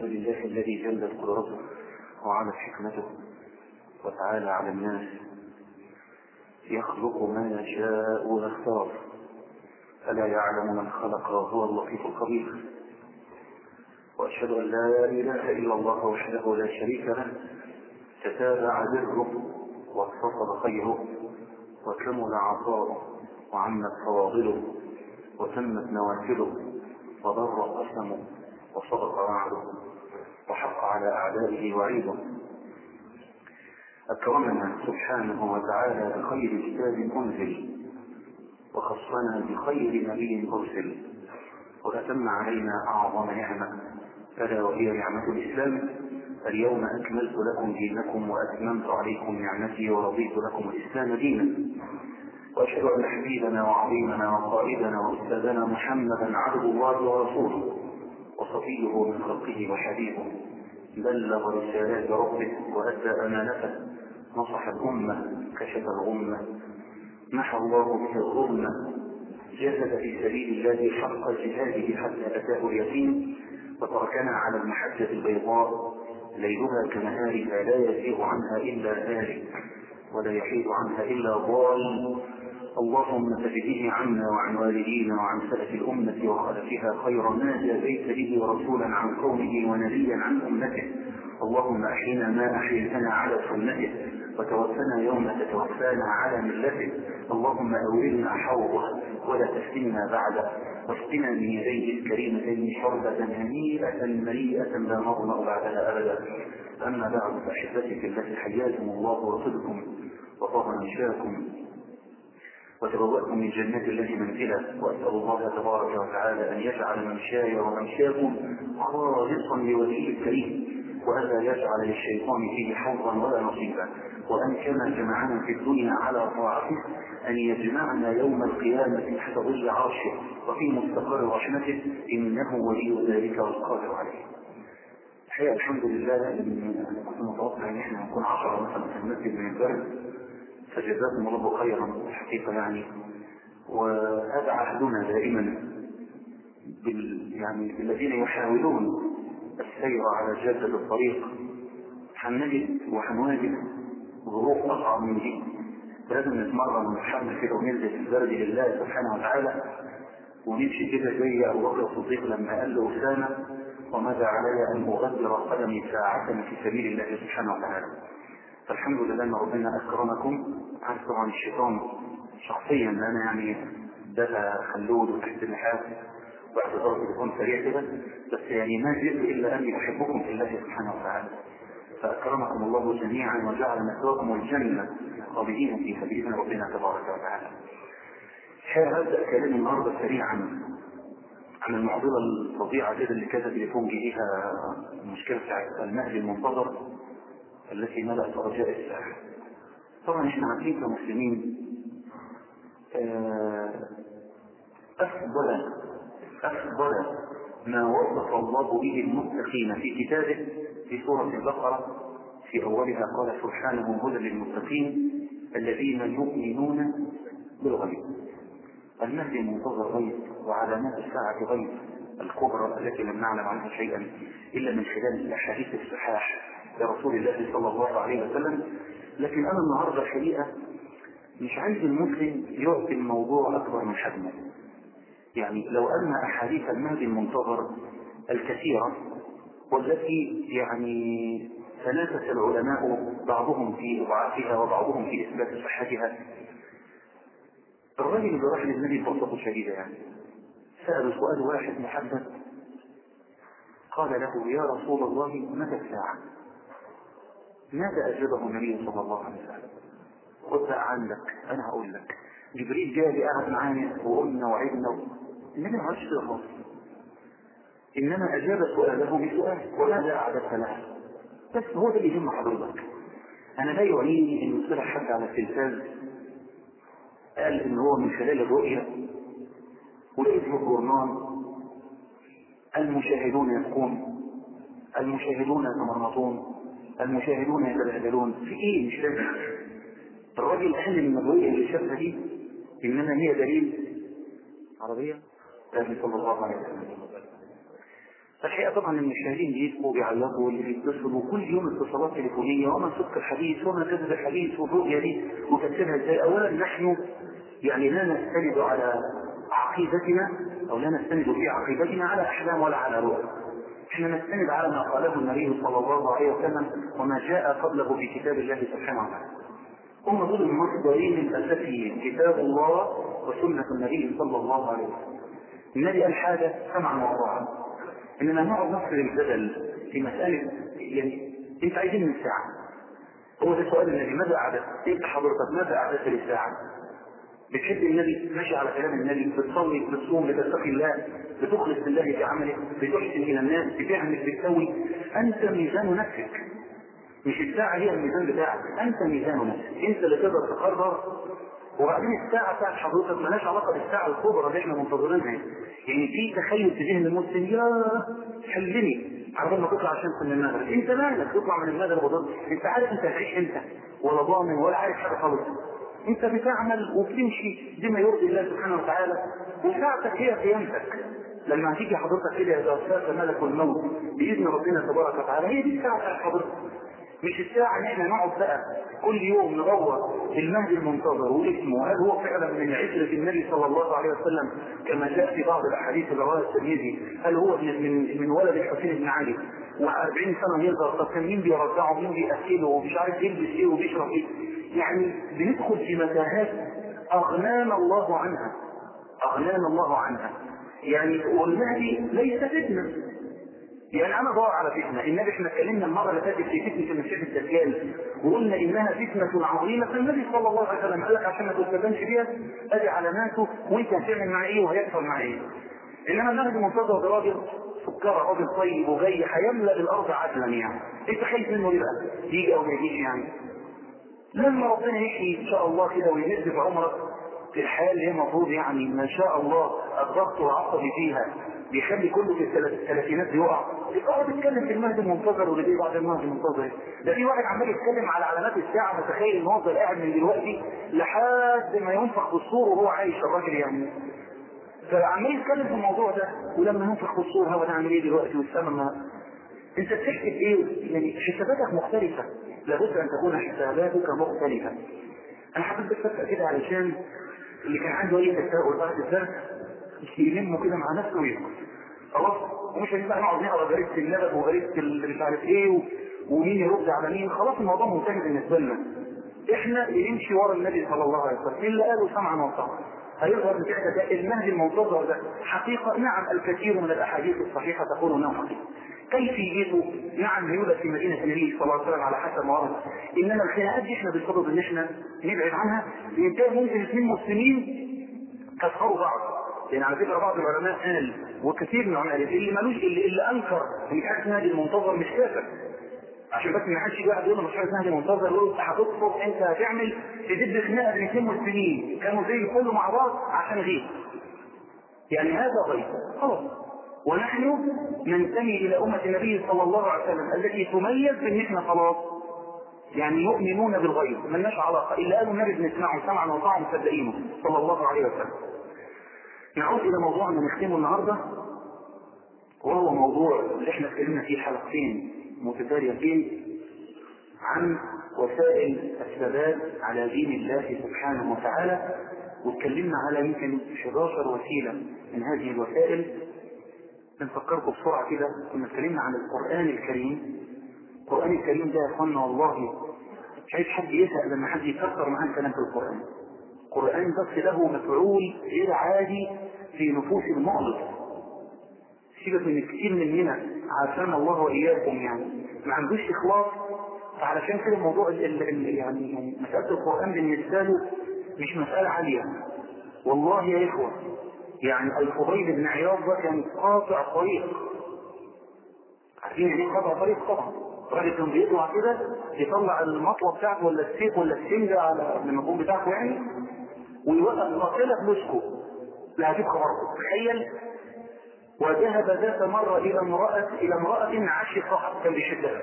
لله الذي جلت قدرته وعلت حكمته وتعالى على الناس يخلق ما يشاء ويختار ألا يعلم من خلق وهو اللطيف الخبير وأشهد أن لا إله إلا الله وحده لا شريك له تتابع بره واتصل خيره وكمل عطاؤه وعمت فواضله وتمت نوافله وضر قسمه وصدق وعده وحق على أعدائه وعيده أكرمنا سبحانه وتعالى بخير كتاب أنزل وخصنا بخير نبي أرسل وأتم علينا أعظم نعمة ألا وهي نعمة الإسلام اليوم أكملت لكم دينكم وأتممت عليكم نعمتي ورضيت لكم الإسلام دينا وأشهد أن حبيبنا وعظيمنا وقائدنا وأستاذنا محمدا عبد الله ورسوله وصفيه من خلقه وحبيبه بلغ رسالات ربه وأدى أمانته نصح الأمة كشف الغمة محى الله به الظلمة جاهد في سبيل الله حق جهاده حتى أتاه اليقين وتركنا على المحجة البيضاء ليلها كنهارها لا يزيغ عنها إلا هالك ولا يحيد عنها إلا ضال اللهم فجده عنا وعن والدينا وعن سلف الأمة وخلفها خير ما جازيت به رسولا عن قومه ونبيا عن أمته اللهم أحينا ما أحييتنا على سنته وتوفنا يوم تتوفانا على ملته اللهم أولنا حوضه ولا تفتنا بعده واسقنا من يديه الكريمتين شربة هنيئة مريئة لا نظمأ بعدها أبدا أما بعد فأحبتي في التي حياكم الله وصدكم وطاب منشاكم وتبوأتم من جنات الله منزلا وأسأل الله تبارك وتعالى أن يجعل ممشاي وممشاكم خالصا لوجهه الكريم وألا يجعل للشيطان فيه حظا ولا نصيبا وأن كما جمعنا في الدنيا على طاعته أن يجمعنا يوم القيامة تحت ظل عرشه وفي مستقر رحمته إنه ولي ذلك والقادر عليه. الحقيقة الحمد لله إن أنا كنت متوقع إن إحنا نكون عشرة مثلا في المسجد من البرد فجزاكم الله خيرا الحقيقة يعني وهذا عهدنا دائما بال يعني بالذين يحاولون السير على جادة الطريق هنجد وهنواجه ظروف أصعب من دي لازم نتمرن ونحمل كده وننزل في البرد لله سبحانه وتعالى ونمشي كده زي أبو بكر الصديق لما قال له أسامة وماذا علي أن أغدر قدمي ساعة في سبيل الله سبحانه وتعالى فالحمد لله ان ربنا اكرمكم عارف طبعا الشيطان شخصيا انا يعني ده خلود وتحت اللحاف واعتذار تليفون سريع كده بس يعني ما جئت الا اني احبكم في الله سبحانه وتعالى فاكرمكم الله جميعا وجعل مثواكم الجنه خالدين فيها باذن ربنا تبارك وتعالى. هبدا كلامي النهارده سريعا عن المعضله الفظيعه كده اللي كانت تليفون جديها المشكله بتاعت المهدي المنتظر التي ملأت رجاء الساحة طبعا احنا عارفين كمسلمين أفضل أفضل ما وصف الله به المتقين في كتابه في سورة البقرة في أولها قال سبحانه هدى للمتقين الذين يؤمنون بالغيب المهدي منتظر غيب وعلامات الساعة غيب الكبرى التي لم نعلم عنها شيئا إلا من خلال الأحاديث الصحاح لرسول الله صلى الله عليه وسلم لكن أنا النهاردة الحقيقة مش عايز المسلم يعطي الموضوع أكبر من حجمه يعني لو أن أحاديث المهدي المنتظر الكثيرة والتي يعني تنافس العلماء بعضهم في إضعافها وبعضهم في إثبات صحتها الرجل اللي راح للنبي ببساطة شديدة يعني سأله سؤال واحد محدد قال له يا رسول الله متى الساعة؟ ماذا أجابه النبي صلى الله عليه وسلم خد بقى عندك أنا هقول لك جبريل جاء لي قعد معانا وقلنا وعدنا النبي ما عادش كده خالص إنما أجاب سؤاله بسؤال وماذا أعددت له بس هو ده اللي يهم حضرتك أنا لا يعنيني إن يطلع حد على التلفاز قال إن هو من خلال الرؤية والاسم الجورنال المشاهدون يبكون المشاهدون يتمرمطون المشاهدون يتبهدلون في ايه مش فاهم الراجل قال من الرؤية اللي شافها دي انما هي دليل عربية النبي صلى الله عليه وسلم الحقيقة طبعا المشاهدين بيبقوا بيعيطوا واللي بيتصلوا كل يوم اتصالات تليفونية وما صدق الحديث وما كذب الحديث والرؤية دي وتفسيرها ازاي أولا نحن يعني لا نستند على عقيدتنا أو لا نستند في عقيدتنا على أحلام ولا على رؤى احنا نستند على ما قاله النبي صلى الله عليه وسلم وما جاء قبله في كتاب الله سبحانه وتعالى هم دول المصدرين الأساسيين كتاب الله وسنة النبي صلى الله عليه وسلم النبي قال حاجة سمعا وطاعا إننا نقعد نفصل الجدل في مسألة يعني أنت عايزين من الساعة هو ده سؤال النبي ماذا أعدت؟ أنت حضرتك ماذا أعدت للساعة؟ بتحب النبي ماشي على كلام النبي بتصلي بتصوم بتتقي الله بتخلص لله في عملك بتحسن الى الناس بتعمل بتسوي انت ميزان نفسك مش الساعة هي الميزان بتاعك انت ميزان نفسك انت اللي تقدر تقرر وبعدين الساعة بتاعت حضرتك مالهاش علاقة بالساعة الكبرى اللي احنا منتظرينها يعني في تخيل في ذهن المسلم يا حلني عرض ما تطلع الشمس من المغرب انت مالك تطلع من المغرب وضد انت عارف انت هتعيش امتى ولا ضامن ولا عارف حاجة خالص انت بتعمل وبتمشي بما يرضي الله سبحانه وتعالى وساعتك هي قيامتك لما هتيجي حضرتك كده يتوفاك ملك الموت باذن ربنا تبارك وتعالى هي دي الساعه بتاعت حضرتك مش الساعة ان احنا نقعد بقى كل يوم ندور المهدي المنتظر واسمه هل هو فعلا من عشرة النبي صلى الله عليه وسلم كما جاء في بعض الاحاديث اللي رواه الترمذي هل هو من من من ولد الحسين بن علي و40 سنة يقدر طب كان مين بيرضعه مين بيأكله ومش عارف يلبس ايه وبيشرب ايه يعني بندخل في متاهات اغنانا الله عنها اغنانا الله عنها يعني والمهدي ليس فتنه يعني انا ادور على فتنه النبي احنا اتكلمنا المره اللي فاتت في فتنه المسيح الدجال وقلنا انها فتنه عظيمه فالنبي صلى الله عليه وسلم قال لك عشان ما تستخدمش بيها ادي علاماته وانت هتعمل معاه ايه وهيحصل معاه ايه انما المهدي منتظر ده راجل سكر راجل طيب وجاي هيملا الارض عدلا يعني انت خايف منه ايه بقى؟ يجي او ما يجيش يعني لما ربنا يحيي ان شاء الله كده ويمد في عمرك في الحياه اللي هي المفروض يعني ما شاء الله الضغط العصبي فيها بيخلي كله في الثلاثينات بيقع يقعد يتكلم في المهدي المنتظر واللي بيه بعد المهدي المنتظر ده في واحد عمال يتكلم على علامات الساعه متخيل ان هو فضل قاعد من دلوقتي لحد ما ينفخ في الصور وهو عايش الراجل يعني فعمال يتكلم في الموضوع ده ولما ينفخ في الصور هو نعمل ايه دلوقتي والسما انت بتحسب ايه؟ يعني حساباتك مختلفه لابد ان تكون حساباتك مختلفه انا حبيت بس ابدا كده علشان اللي كان عنده اي تساؤل بعد الدرس يلمه كده مع نفسه ويسكت خلاص ومش هنبقى نقعد نقرا جريده النبأ وجريده مش عارف ايه و... ومين يرد على مين خلاص الموضوع منتهي بالنسبه لنا احنا اللي نمشي ورا النبي صلى الله عليه وسلم اللي قالوا سمعا وطاعا هيظهر بتاعنا ده المهدي المنتظر ده حقيقه نعم الكثير من الاحاديث الصحيحه تقول انه حقيقه كيفيته نعم يولد في مدينه النبي صلى الله عليه وسلم على حسب ما ورد انما الخناقات دي احنا بسبب ان احنا نبعد عنها لان ممكن اثنين مسلمين كسروا بعض لان على فكره بعض العلماء قال وكثير من العلماء اللي ملوش اللي, اللي انكر ان حاجه اسمها المنتظر مش كافر عشان بس ما حدش يجي واحد يقول مش حاجه اسمها منتظر يقول انت هتطلب انت هتعمل تدب خناقه بين اثنين مسلمين كانوا زي الفل مع بعض عشان غير يعني هذا غير خلاص ونحن ننتمي الى امه النبي صلى الله عليه وسلم التي تميز بان احنا خلاص يعني يؤمنون بالغيب ملناش علاقه الا قالوا النبي بنسمعه سمعا وطاعا مصدقينه صلى الله عليه وسلم نعود الى موضوعنا نختمه النهارده وهو موضوع اللي احنا اتكلمنا فيه حلقتين متتاليتين عن وسائل الثبات على دين الله سبحانه وتعالى واتكلمنا على يمكن 11 وسيله من هذه الوسائل نفكركم بسرعه كده كنا اتكلمنا عن القران الكريم القران الكريم ده يا اخوانا والله مش عايز حد يسال لما حد يفكر معاه الكلام في القران القرآن بس له مفعول غير عادي في نفوس المؤمن سيبك من كتير مننا عافانا الله واياكم يعني ما عندوش اخلاص فعلشان كده الموضوع ال ال يعني يعني مساله القران بالنسبه له مش مساله عاليه والله يا اخوه يعني الفضيل بن عياض ده كان قاطع طريق عارفين يعني ايه قاطع طريق طبعا الراجل كان بيطلع كده يطلع المطوه بتاعته ولا السيف ولا السنجه على المجهول بتاعته يعني ويوقف قافله بنسكه لا هجيب خبركم تخيل وذهب ذات مرة إلى امرأة إلى امرأة عاشقة كان بيشدها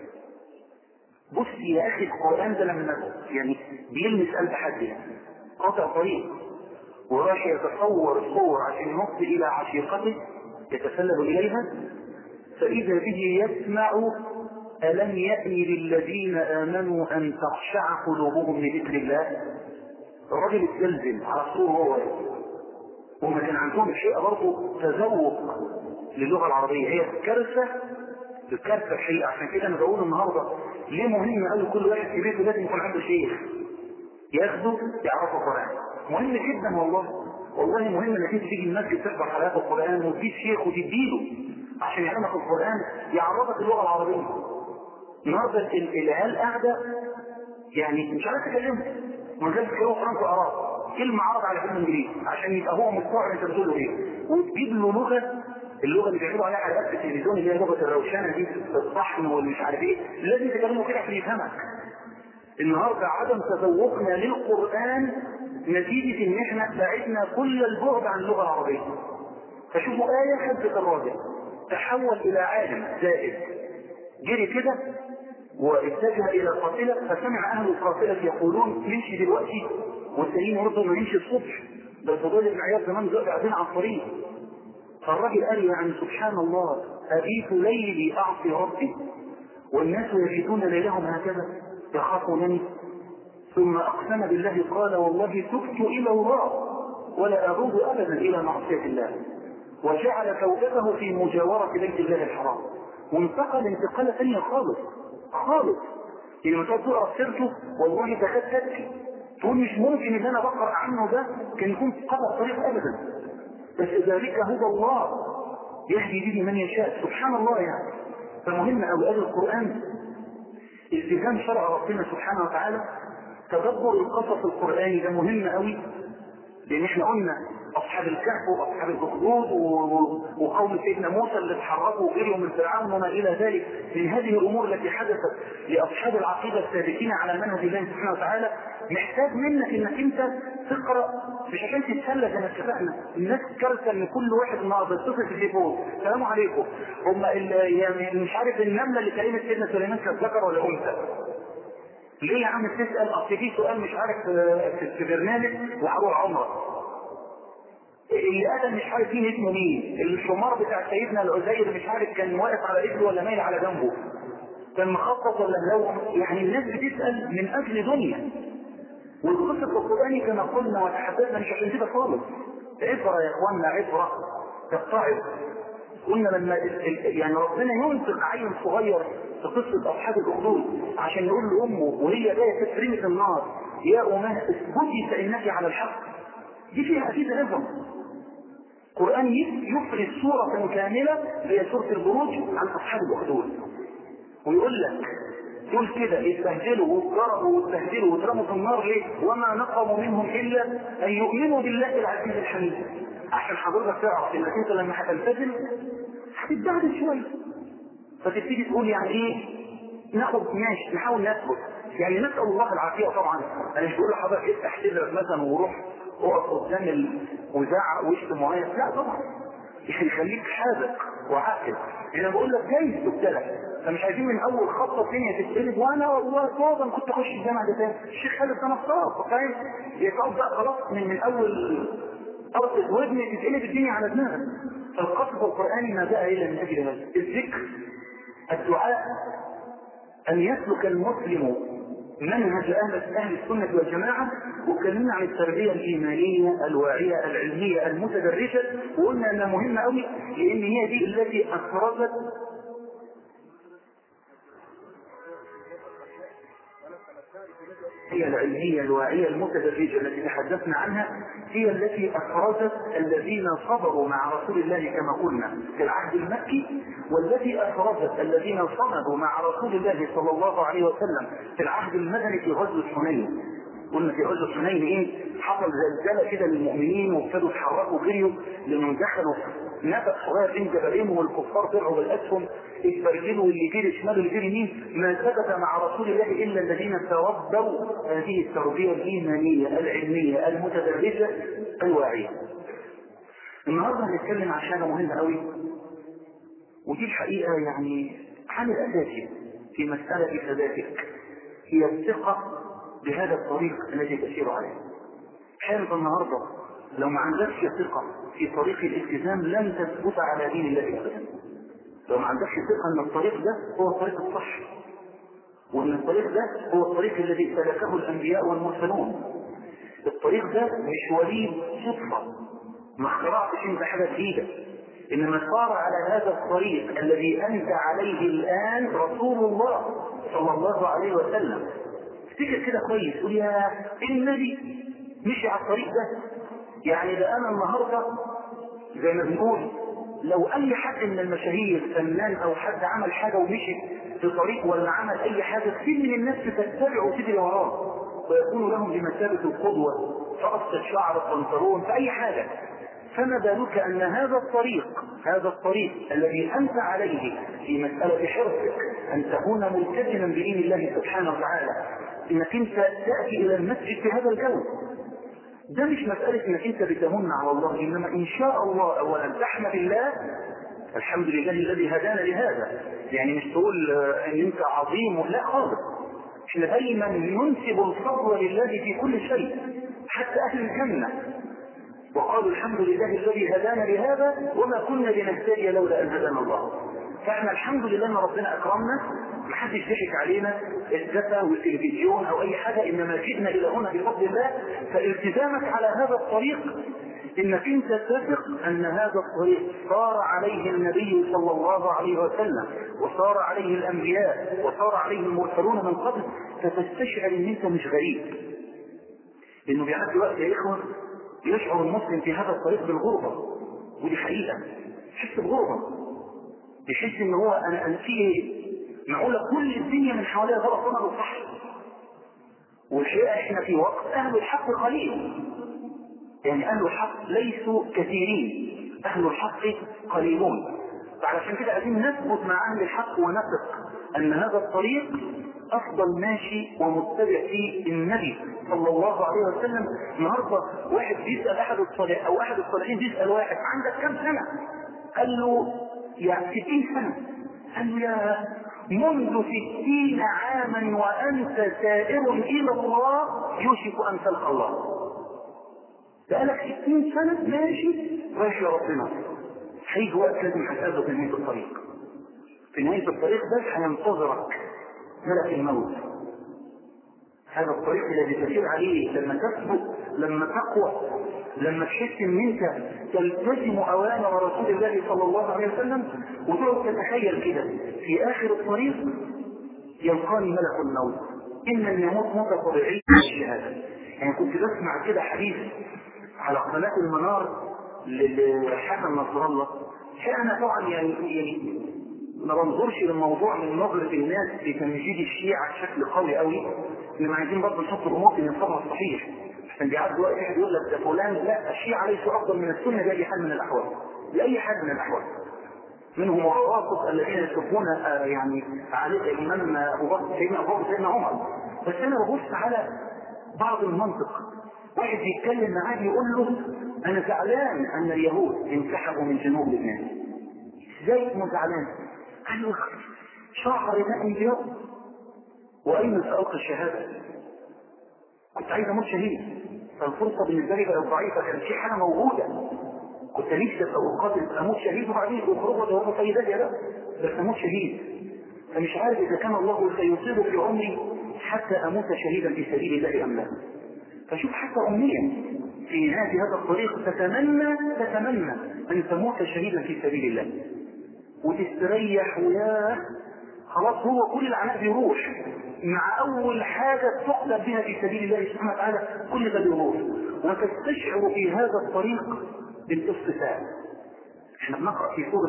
بص يا أخي القرآن ده لما يعني بيلمس قلب حد يعني قاطع طريق وراح يتصور صور عشان ينط إلى عشيقته يتسلل إليها فإذا به يسمع ألم يأن للذين آمنوا أن تخشع قلوبهم لذكر الله الراجل اتزلزل على الصور هو وما كان عندهم شيء برضه تذوق للغة العربية هي كارثة الكارثة الحقيقة عشان كده أنا بقول النهاردة ليه مهم قوي كل واحد في بيته لازم يكون عنده شيخ ياخده يعرف القرآن مهم جدا والله والله مهم انك انت تيجي المسجد تحضر حلقات القرآن وتجيب شيخ وتديله عشان يعلمك القرآن يعرفك اللغة العربية النهارده العيال قاعدة يعني مش عارف تكلمه من غير تكلمه فرنسا وعرب كلمة عرب على كلمة انجليزي عشان يبقى هو مستوعب انت بتقول له ايه وتجيب له لغة اللغة اللي بيعملوا عليها حلقات في التلفزيون اللي هي لغة الروشنة دي الطحن والمش عارف ايه لازم تكلمه كده عشان يفهمك النهارده عدم تذوقنا للقرآن نتيجة ان احنا بعدنا كل البعد عن اللغة العربية فشوفوا آية خلفة الراجل تحول إلى عالم زائد جري كده واتجه إلى القافلة فسمع أهل القافلة يقولون نمشي دلوقتي والتانيين يردوا ما نمشي الصبح ده الفضيل بن عياض زمان قاعدين على الطريق فالراجل قال يعني سبحان الله أبيت ليلي أعصي ربي والناس يجدون ليلهم هكذا يخافونني ثم أقسم بالله قال والله تبت إلى الله ولا أعود أبدا إلى معصية الله وجعل توبته في مجاورة بيت الله الحرام وانتقل انتقالة ثانية خالص خالص يعني لما تقرا سيرته والله تكاد تبكي تقول مش ممكن ان انا بقرا عنه ده كان يكون قطع الطريق ابدا بس ذلك هدى الله يهدي به من يشاء سبحان الله يعني فمهم قوي قال القران التزام شرع ربنا سبحانه وتعالى تدبر القصص القراني ده مهم قوي لان احنا قلنا اصحاب الكهف واصحاب الاخدود وقوم سيدنا موسى اللي اتحركوا وجريوا من فرعون وما الى ذلك من هذه الامور التي حدثت لاصحاب العقيده الثابتين على منهج الله سبحانه وتعالى محتاج منك انك انت تقرا مش عشان تتسلى زي ما اتفقنا الناس كارثه ان كل واحد النهارده يتصل في التليفون السلام عليكم هم يعني مش عارف النمله اللي كلمت سيدنا سليمان كانت ذكر ولا انثى ليه يا عم تسال اصل في سؤال مش عارف في برنامج وهروح عمره اللي قتل مش عارف مين اسمه مين الحمار بتاع سيدنا العزير مش عارف كان واقف على رجله ولا مايل على جنبه كان مخطط ولا ملون يعني الناس بتسال من اجل دنيا والقصه القراني كما قلنا وتحدثنا مش عشان كده خالص عبره يا اخواننا عبره تتعظ قلنا لما يعني ربنا ينطق عين صغير في قصه اصحاب الاخدود عشان يقول لامه وهي جايه تترمي في النار يا اماه اثبتي فانك على الحق دي فيها اكيد عظم القرآن يفرد صورة كاملة هي سورة البروج عن أصحاب الأخدود ويقول لك دول كده يستهزلوا واتضربوا واستهزلوا واترموا في النار ليه؟ وما نقموا منهم إلا أن يؤمنوا بالله العزيز الحميد عشان حضرتك تعرف إنك أنت لما هتلتزم هتتبهدل شوية فتبتدي تقول يعني إيه؟ ناخد ماشي نحاول نثبت يعني نسأل الله العافية طبعا أنا مش بقول لحضرتك افتح صدرك مثلا وروح اقف قدام وزعق وشتم معين لا طبعا يعني خليك حاذق وعاقل انا بقول لك جايز تبتلى فمش عايزين من اول خطه الدنيا تتقلب وانا والله فاضل كنت اخش الجامعه ده تاني الشيخ خالد ده نصاب فاهم يقعد بقى خلاص من, من اول ارض ودني تتقلب الدنيا على دماغك فالقصد القراني ما جاء الا من اجل هذا الذكر الدعاء ان يسلك المسلم منهج اهل اهل السنه والجماعه واتكلمنا عن التربيه الايمانيه الواعيه العلميه المتدرجه وقلنا انها مهمه قوي لان هي دي التي افرزت هي العلمية الواعية المتدرجة التي تحدثنا عنها هي التي أفرزت الذين صبروا مع رسول الله كما قلنا في العهد المكي والتي أفرزت الذين صمدوا مع رسول الله صلى الله عليه وسلم في العهد المدني في غزوة حنين قلنا في غزوة حنين ايه حصل زلزال كده للمؤمنين وابتدوا يتحركوا جريوا لانهم دخلوا نفق صغير بين جبلين والكفار طلعوا بالاسهم اتبرجلوا واللي جري شمال واللي جري يمين ما ثبت مع رسول الله الا الذين تربوا هذه التربيه الايمانيه العلميه المتدرجه الواعيه. النهارده هنتكلم عن حاجه مهمه قوي ودي الحقيقه يعني عامل اساسي في مساله ثباتك هي الثقه بهذا الطريق الذي تسير عليه. حالة النهارده لو ما عندكش ثقة في طريق الالتزام لن تثبت على دين الله ابدا. لو ما عندكش ثقة ان الطريق ده هو الطريق الصح وان الطريق ده هو الطريق الذي سلكه الانبياء والمرسلون الطريق ده مش وليد صدفة ما اخترعتش انت حاجة جديدة انما صار على هذا الطريق الذي انت عليه الان رسول الله صلى الله عليه وسلم افتكر كده كويس قول يا النبي مشي على الطريق ده يعني ده انا النهارده زي ما بنقول لو اي حد من المشاهير فنان او حد عمل حاجه ومشي في طريق ولا عمل اي حاجه كثير من الناس تتبعه وتجري وراه ويكون لهم بمثابه القدوه في قص الشعر البنطلون في اي حاجه فما بالك ان هذا الطريق هذا الطريق الذي انت عليه في مساله حرصك ان تكون ملتزما بدين الله سبحانه وتعالى انك انت تاتي الى المسجد في هذا الجو ده مش مسألة انك انت بتمن على الله انما ان شاء الله اولا تحمد الله الحمد لله الذي هدانا لهذا يعني مش تقول ان انت عظيم لا خالص احنا دايما ننسب الفضل لله في كل شيء حتى اهل الجنة وقالوا الحمد لله الذي هدانا لهذا وما كنا لنهتدي لولا ان هدانا الله فاحنا الحمد لله ان ربنا اكرمنا محدش ضحك علينا الزفة والتلفزيون او اي حاجة انما جئنا الى هنا بفضل الله فالتزامك على هذا الطريق انك انت تثق ان هذا الطريق صار عليه النبي صلى الله عليه وسلم وصار عليه الانبياء وصار عليه المرسلون من قبل فتستشعر ان انت مش غريب انه بيعدي وقت يا اخوه يشعر المسلم في هذا الطريق بالغربة ودي حقيقة يحس بغربة يحس ان هو انا انا في معقولة كل الدنيا من حواليها غلط وانا بالصح والحقيقة احنا في وقت اهل الحق قليل يعني اهل الحق ليسوا كثيرين اهل الحق قليلون فعلشان كده عايزين نثبت مع اهل الحق ونثق ان هذا الطريق افضل ماشي ومتبع فيه النبي صلى الله عليه وسلم النهارده واحد بيسال احد الصالحين او احد الصالحين بيسال واحد عندك كم سنه؟ قال له يعني 60 سنه قال له يا منذ ستين عاما وانت سائر الى الله يوشك ان تلقى الله بقالك ستين سنة ماشي ماشي يا ربنا هيجي وقت لازم هتقابله في نهاية الطريق في نهاية الطريق ده هينتظرك ملك الموت هذا الطريق الذي تسير عليه لما تثبت لما تقوى لما تحس ان انت تلتزم اوامر رسول الله صلى الله عليه وسلم وتقعد تتخيل كده في اخر الطريق يلقاني ملك الموت اما ان يموت موتة طبيعية الشهادة يعني كنت بسمع كده حديث على قناة المنار لحسن نصر الله انا طبعا يعني يعني ما بنظرش للموضوع من نظرة الناس في تمجيد الشيعة بشكل قوي قوي انما عايزين برضه نحط الامور في نصابها الصحيح عشان بيعدي وقت واحد يقول لك ده فلان لا الشيعة ليسوا افضل من السنة بأي حال من الاحوال بأي حال من الاحوال منهم الرافض الذين يسبون يعني علي الامام ابو بكر سيدنا ابو بكر سيدنا عمر بس انا ببص على بعض المنطق واحد يتكلم معاه يقول له انا زعلان ان اليهود انسحبوا من جنوب لبنان ازاي انه زعلان قال له شهر ده انبياء واين سالقى الشهاده كنت عايز اموت شهيد فالفرصه بالنسبه لي بقت ضعيفه كان في حاجه موجوده كنت نفسي ابقى اقاتل اموت شهيد وبعدين اخرجوا ده هم سيدات يا بس اموت شهيد فمش عارف اذا كان الله سيصيب في عمري حتى اموت شهيدا في سبيل الله ام لا فشوف حتى امنيا في نهايه هذا الطريق تتمنى تتمنى ان تموت شهيدا في سبيل الله وتستريح وياه خلاص هو كل العناء بيروح مع اول حاجة تقلب بها في سبيل الله سبحانه وتعالى كل ده بيروح وتستشعر في هذا الطريق بالاصطفاء احنا بنقرأ في سورة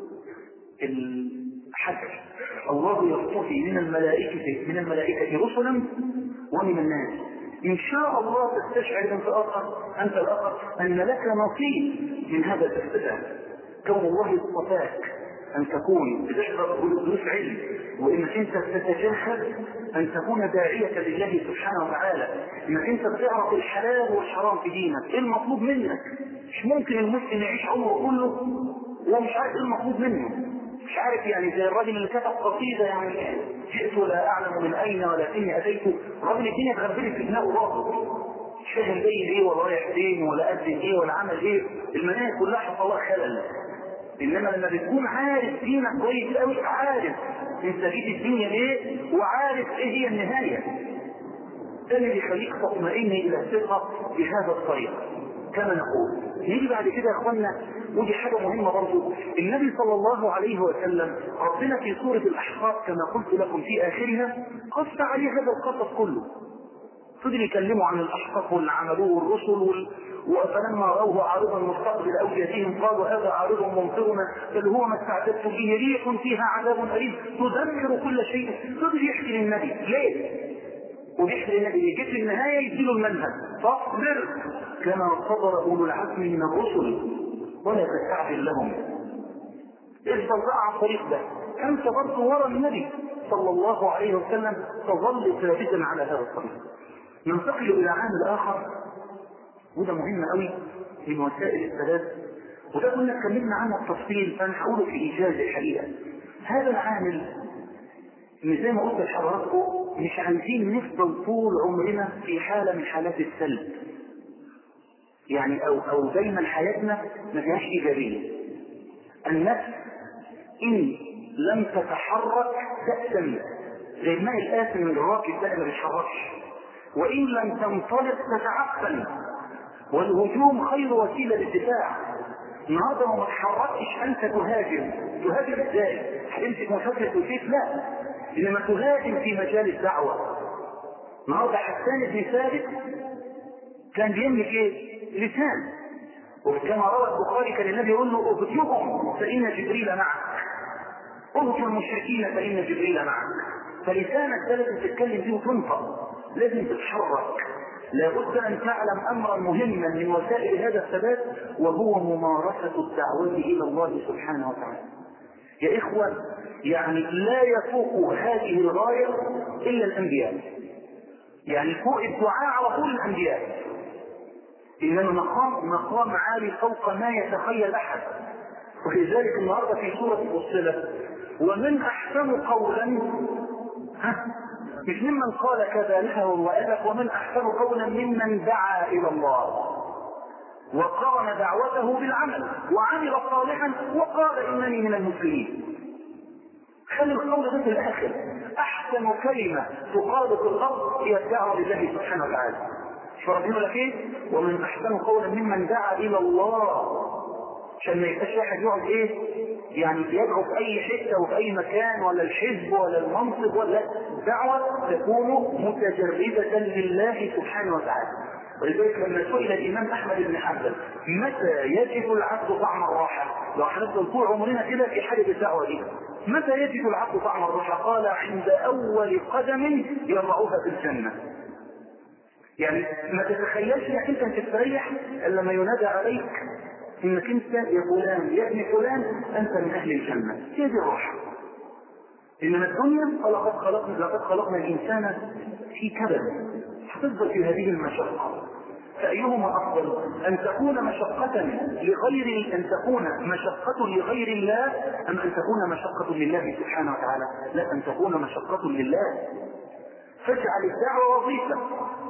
الحج الله يصطفي من الملائكة من الملائكة رسلا ومن الناس ان شاء الله تستشعر انت الاخر انت الاخر ان لك نصيب من هذا الاصطفاء كون الله اصطفاك ان تكون بتشرب دروس علم وانك انت تتجهد ان تكون داعية لله سبحانه وتعالى انك انت بتعرف الحلال والحرام في دينك ايه المطلوب منك مش ممكن المسلم يعيش عمره كله وهو مش عارف ايه المطلوب منه مش عارف يعني زي الراجل اللي كتب قصيدة يعني جئت لا اعلم من اين ولكني اتيت الراجل الدنيا اتغبرت في دماغه راسه مش فاهم جاي ايه ولا رايح فين ولا قد ايه ولا عمل ايه المناهج كلها حصل لها خلل انما لما بتكون عارف دينك كويس قوي عارف انت جيت الدنيا ليه وعارف ايه هي النهايه ده اللي بيخليك تطمئن الى الثقه بهذا الطريق كما نقول نيجي بعد كده يا اخوانا ودي حاجة مهمة برضو النبي صلى الله عليه وسلم ربنا في سورة الأحقاف كما قلت لكم في آخرها قص عليه هذا القصص كله فضل يكلموا عن الأحقاف واللي عملوه والرسل وال... وفلما روه عارضا مستقبل أوجاتهم قالوا هذا عارض ممطرنا بل هو ما استعددت به ريح فيها عذاب أليم تدمر كل شيء فضل يحكي للنبي ليه؟ وبيحكي للنبي جيت في النهاية يديله المنهج فاصبر كما صبر أولو العزم من الرسل ولا تستعجل لهم افضل بقى على الطريق ده انت برضه ورا النبي صلى الله عليه وسلم تظل ثابتا على هذا الطريق ننتقل الى عامل اخر وده مهم قوي من وسائل الثلاث وده كنا اتكلمنا عنه بتفصيل فانا هقوله في ايجاز الحقيقه هذا العامل ان زي ما قلت لحضراتكم مش عايزين نفضل طول عمرنا في حاله من حالات السلب يعني او او دايما حياتنا ما فيهاش ايجابيه النفس ان لم تتحرك تأتم زي الماء الآسن من الراكب ده ما بيتحركش وإن لم تنطلق تتعفن والهجوم خير وسيلة للدفاع النهارده ما تحركتش أنت تهاجم تهاجم ازاي؟ هتمسك مسدس وسيف؟ لا إنما تهاجم في مجال الدعوة النهارده حسان بن ثابت كان بيملك ايه؟ لسان وكما روى البخاري كان النبي يقول له اهجرهم فإن جبريل معك اهجر المشركين فإن جبريل معك فلسانك ده لازم تتكلم فيه وتنطق لازم تتحرك لابد أن تعلم أمرا مهما من وسائل هذا الثبات وهو ممارسة الدعوة إلى الله سبحانه وتعالى يا إخوة يعني لا يفوق هذه الغاية إلا الأنبياء يعني فوق الدعاء على طول الأنبياء إنما مقام مقام عالي فوق ما يتخيل أحد ولذلك النهارده في سورة فصلت ومن أحسن قولا ها مش ممن قال كذا لها وقالك ومن أحسن قولا ممن دعا إلى الله وقارن دعوته بالعمل وعمل صالحا وقال إنني من المسلمين خلي القول ده في الآخر أحسن كلمة تقال في الأرض هي الدعوة لله سبحانه وتعالى فربنا لك ايه ومن احسن قولا ممن دعا الى الله عشان ما يبقاش واحد يقعد ايه يعني يدعو في اي حته وفي اي مكان ولا الحزب ولا المنصب ولا دعوه تكون متجرده لله سبحانه وتعالى ولذلك لما سئل الامام احمد بن حنبل متى يجد العبد طعم الراحه؟ لو هنفضل طول عمرنا كده في حاله الدعوه دي متى يجد العبد طعم الراحه؟ قال عند اول قدم يضعها في الجنه يعني ما تتخيلش انك انت تستريح الا لما ينادى عليك انك انت يا فلان يا ابن فلان انت من اهل الجنه هي دي الراحه انما الدنيا فلقد خلقنا لقد خلقنا الانسان في كبد هتفضل في هذه المشقه فايهما افضل ان تكون مشقه لغير ان تكون مشقه لغير الله ام ان تكون مشقه لله سبحانه وتعالى لا ان تكون مشقه لله فاجعل الدعوه وظيفه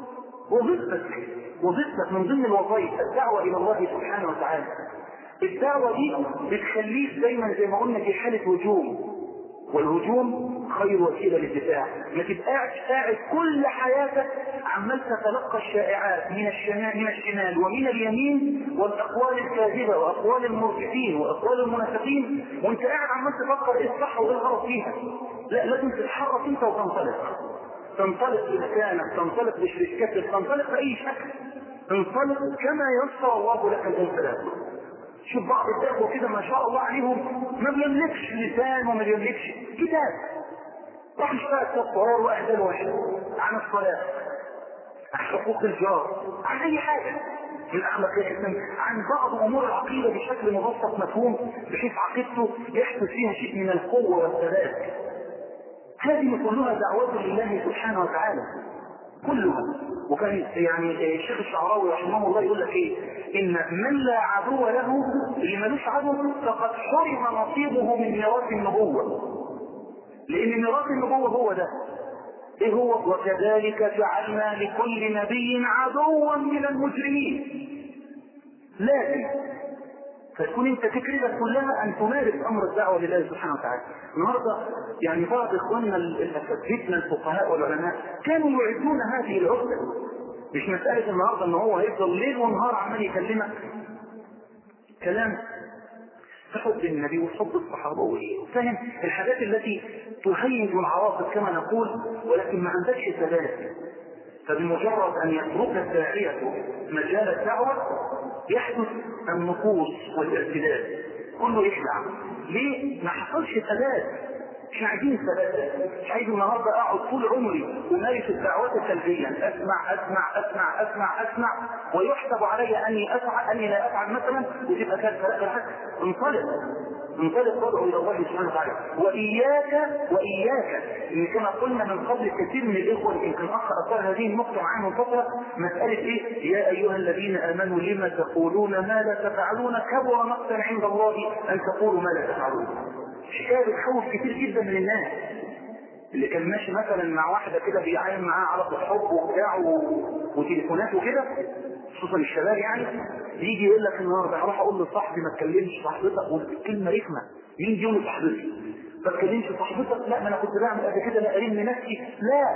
وظيفتك وظيفتك من ضمن الوظائف الدعوة إلى الله سبحانه وتعالى الدعوة دي بتخليك دايما زي ما قلنا في حالة هجوم والهجوم خير وسيلة للدفاع ما تبقاش قاعد كل حياتك عمال تتلقى الشائعات من الشمال من الشمال ومن اليمين والاقوال الكاذبه واقوال المرجفين واقوال المنافقين وانت قاعد عمال تفكر ايه الصح وايه الغلط فيها لا لازم تتحرك انت وتنطلق تنطلق بمكانك تنطلق بشركتك تنطلق باي شكل انطلق كما يسر الله لك الانطلاق شوف بعض الدعوة كده ما شاء الله عليهم ما بيملكش لسان وما بيملكش كتاب راح يشتغل كفار واهدى واحد عن الصلاة عن حقوق الجار عن اي حاجة من اخلاقيات الاسلام عن بعض امور العقيدة بشكل مبسط مفهوم بحيث عقيدته يحدث فيها شيء من القوة والثبات هذه كلها دعوات لله سبحانه وتعالى كلها وكان يعني الشيخ الشعراوي رحمه الله يقول لك ايه ان من لا عدو له اللي ملوش عدو فقد حرم نصيبه من ميراث النبوه لان ميراث النبوه هو ده ايه هو وكذلك جعلنا لكل نبي عدوا من المجرمين لازم فتكون انت فكرتك كلها ان تمارس امر الدعوه لله سبحانه وتعالى. النهارده يعني بعض اخواننا الاساتذتنا الفقهاء والعلماء كانوا يعدون هذه العقده. مش مساله النهارده ان هو هيفضل ليل ونهار عمال يكلمك كلام في حب النبي وحب الصحابه وفاهم الحاجات التي تهيج العواطف كما نقول ولكن ما عندكش ثبات فبمجرد ان يترك الداعيه مجال الدعوه يحدث النقوص والارتداد كله يخلع ليه؟ ما حصلش ثبات مش عايزين ثبات مش عايز النهارده اقعد طول عمري امارس الدعوات سلبيا اسمع اسمع اسمع اسمع اسمع ويحسب علي اني افعل اني لا افعل مثلا وتبقى كانت بالعكس انطلق انطلق وادعو الى الله سبحانه وتعالى واياك واياك ان كما قلنا من قبل كثير من الاخوه يمكن اخ اثار هذه النقطه معايا من فتره مساله ايه؟ يا ايها الذين امنوا لما تقولون ما لا تفعلون كبر مقتا عند الله ان تقولوا ما لا تفعلون. حكايه بتخوف كتير جدا من الناس اللي كان ماشي مثلا مع واحده كده بيعاين معاها علاقه حب وبتاع وتليفونات وكده خصوصا الشباب يعني يجي يقول لك النهارده هروح اقول لصاحبي ما تكلمش صاحبتك والكلمه رخمه مين دي يقول صاحبتي ما تكلمش صاحبتك لا ما انا كنت بعمل قبل كده لا ارم نفسي لا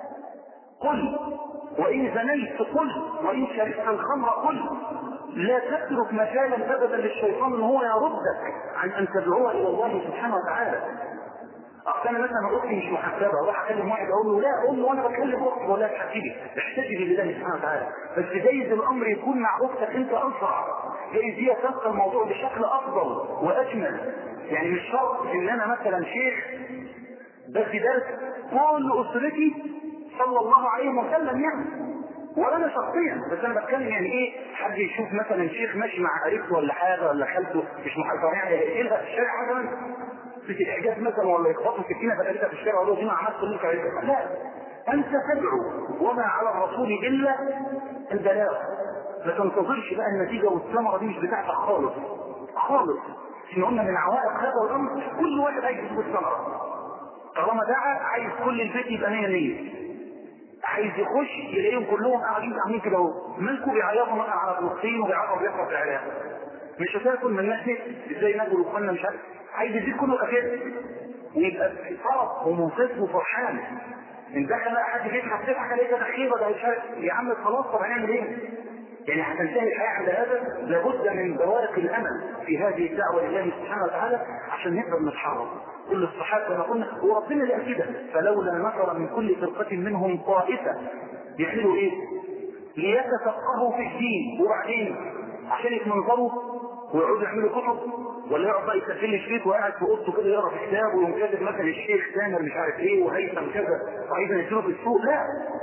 قل وان زنيت قل وان شربت الخمر قل لا تترك مجالا ابدا للشيطان ان هو يردك عن ان تدعوه الى الله سبحانه وتعالى اصل انا مثلا اختي مش محسبه اروح اكلم واحد اقول له لا اقول له وانا بكلم اختي ولا لا تحسبي احتجبي لله سبحانه وتعالى بس جايز الامر يكون مع اختك انت اسرع جايز هي تلقى الموضوع بشكل افضل واجمل يعني مش شرط ان انا مثلا شيخ بدي درس كل اسرتي صلى الله عليه وسلم يعني ولا انا شخصيا بس انا بتكلم يعني ايه حد يشوف مثلا شيخ ماشي مع قريبته ولا حاجه ولا خالته مش محاضره يعني يقتلها في الشارع مثلا في الاحجاز مثلا ولا يخبطوا سكينه فتلاقيها في الشارع ولا دي ما عملت اللي انت لا انت تدعو وما على الرسول الا البلاغ ما تنتظرش بقى النتيجه والثمره دي مش بتاعتك خالص خالص احنا قلنا من عوائق هذا الامر كل واحد عايز يشوف الثمره طالما دعا عايز كل البيت يبقى 100 100 عايز يخش يلاقيهم كلهم قاعدين عاملين كده اهو مالكم بيعيطوا مثلا على فلسطين وبيعيطوا بيحصل في العراق مش هتاكل من ناحيه ازاي ناكل واخواننا مش عارف عايز يزيد كله يبقى كده ويبقى في فرح ومنصف وفرحان ان دخل بقى حد بيضحك تضحك عليه ده تخيبه ده مش عارف يا عم خلاص طب هنعمل ايه؟ يعني هتنتهي الحياه عند هذا لابد من بوارق الامل في هذه الدعوه لله سبحانه وتعالى عشان نقدر نتحرك كل الصحابه كما قلنا وربنا اللي قال كده فلولا نفر من كل فرقه منهم طائفه يعملوا ايه؟ ليتفقهوا في الدين وبعدين عشان يتمنظروا ويقعدوا يعملوا كتب ولا يقعد بقى يسجل لي شريط وقاعد في اوضته كده يقرا في كتاب ويقوم كاتب مثلا الشيخ تامر مش عارف ايه وهيثم كذا وعايز ينزلوا في السوق لا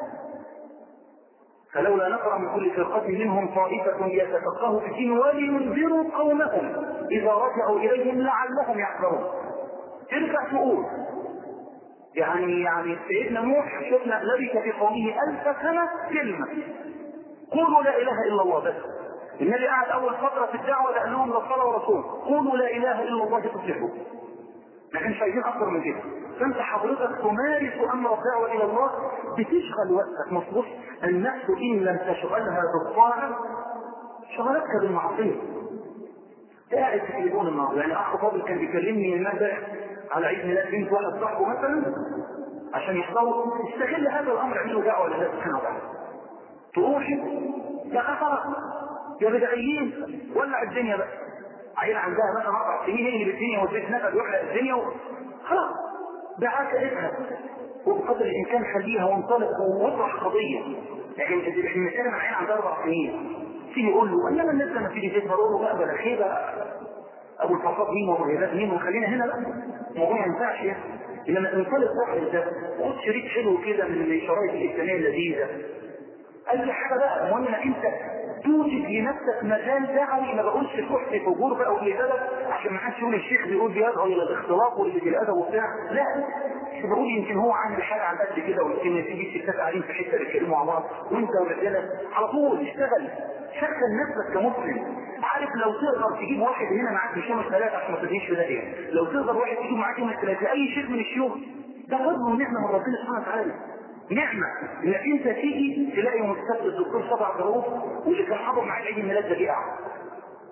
فلولا نفر من كل فرقة منهم طائفة يتفقهوا في الدين ولينذروا قومهم إذا رجعوا إليهم لعلهم يحذرون ترجع تقول يعني يعني سيدنا نوح شفنا لبث في قومه ألف سنة كلمة قولوا لا إله إلا الله بس النبي قعد أول فترة في الدعوة قال لهم لا صلاة ولا صوم قولوا لا إله إلا الله تفلحوا ما كانش عايزين أكثر من كده فأنت حضرتك تمارس أمر الدعوة إلى الله بتشغل وقتك مصروف النفس إن لم تشغلها بالطاعة شغلتك بالمعصية قاعد في تليفون النهارده يعني اخ فاضل كان بيكلمني امبارح على عيد ميلاد بنت واحد صاحبه مثلا عشان يحضروا استغل هذا الامر اعملوا دعوه لله سبحانه وتعالى تروح يا خطر يا بدعيين ولع الدنيا بقى عيل عندها مثلا اربع سنين هي اللي بالدنيا والبيت نفد ويحرق الدنيا و... خلاص دعاك اذهب وبقدر الامكان خليها وانطلق واطرح قضيه لكن احنا بنتكلم عن عيل عندها اربع سنين تيجي يقول له انما الناس لما تيجي تظهر له بقى بلا خيبه ابو الفصاد مين وابو الهلال مين وخلينا هنا بقى الموضوع ما ينفعش يعني انما انطلق واحد ده خد شريط حلو كده من الشرايط الاسلاميه اللذيذه اي حاجه بقى المهم انك انت توجد لنفسك مجال دعوي ما بقولش تروح في فجور بقى واللي عشان ما حدش يقول الشيخ بيقول بيدعو الى الاختلاط واللي الادب وبتاع لا مش بقول يمكن هو عامل حاجه على قد كده ويمكن تيجي ستات قاعدين في حته بيتكلموا مع بعض وانت والرجاله على طول اشتغل شغل نفسك كمسلم عارف لو تقدر تجيب واحد هنا معاك مش يوم الثلاثة عشان ما تديش في داهية لو تقدر واحد تجيب معاك يوم الثلاثة اي شيخ من الشيوخ ده فضل ونعمة من ربنا سبحانه وتعالى نعمة انك انت تيجي تلاقي يوم السبت الدكتور صبع ضروف واللي كان حاضر معاك عيد الميلاد ده جه قاعد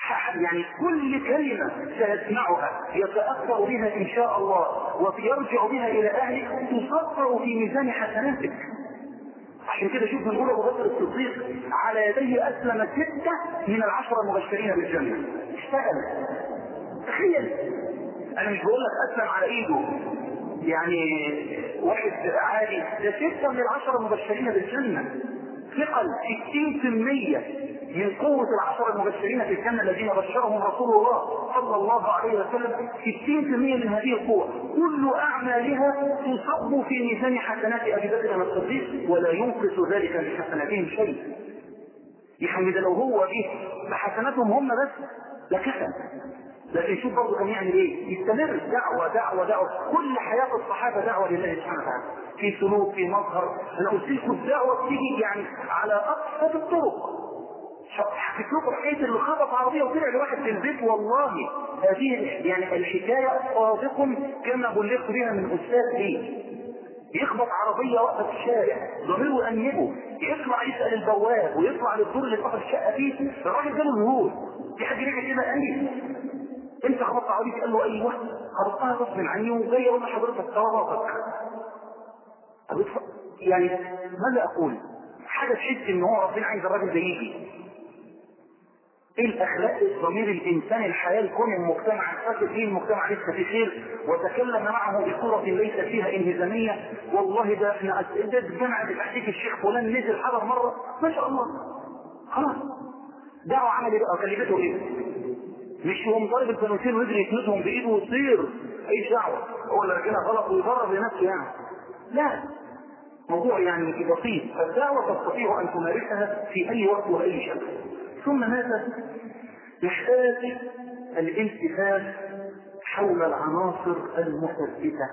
يعني كل كلمة سيسمعها يتأثر بها إن شاء الله ويرجع بها إلى أهله تصفر في ميزان حسناتك عشان كده شوف بنقول ابو بكر الصديق على يديه اسلم سته من العشره المبشرين بالجنه اشتغل تخيل انا مش بقول لك اسلم على ايده يعني واحد عادي ده سته من العشره المبشرين بالجنه ثقل 60% من قوة العشرة المبشرين في الجنة الذين بشرهم رسول الله صلى الله عليه وسلم 60% من هذه القوة كل أعمالها تصب في ميزان حسنات أبي بكر الصديق ولا ينقص ذلك من حسناتهم شيء يعني ده لو هو جه بحسناتهم هم بس لكفى لكن شوف برضه كان يعمل ايه؟ يستمر دعوه دعوه دعوه كل حياه الصحابه دعوه لله سبحانه وتعالى في سلوك في مظهر انا قلت لكم الدعوه بتيجي يعني على ابسط الطرق حكيت لكم حكايه اللي خبط عربيه وطلع لواحد في البيت والله هذه يعني الحكايه صادق كما بلغت بها من استاذ لي يخبط عربية واقفة في الشارع ضميره أنيبه يطلع يسأل البواب ويطلع للدور اللي فقط الشقة فيه الراجل جاله الهول في حد رجع كده قال انت خبطت عربيتي قال له ايوه خبطتها غصب عني وجاي اقول لحضرتك صوابك يعني ماذا اقول؟ حاجه تحس ان هو ربنا عايز الراجل ده يجي ايه الاخلاق ضمير الانسان الحياه الكون المجتمع الفاسد فيه المجتمع لسه في خير وتكلم معه بصوره ليس فيها انهزاميه والله ده احنا ده الجامعه اللي تحتيك الشيخ فلان نزل حضر مره ما شاء الله خلاص دعوه عمل ايه بقى كلفته ايه؟ مش هو مضارب الفانوسين ويجري يسندهم بايده ويطير اي دعوه هو اللي كده غلط ويضرب لنفسه يعني لا موضوع يعني بسيط فالدعوه تستطيع ان تمارسها في اي وقت واي شكل ثم ماذا يحتاج الالتفات حول العناصر المثبته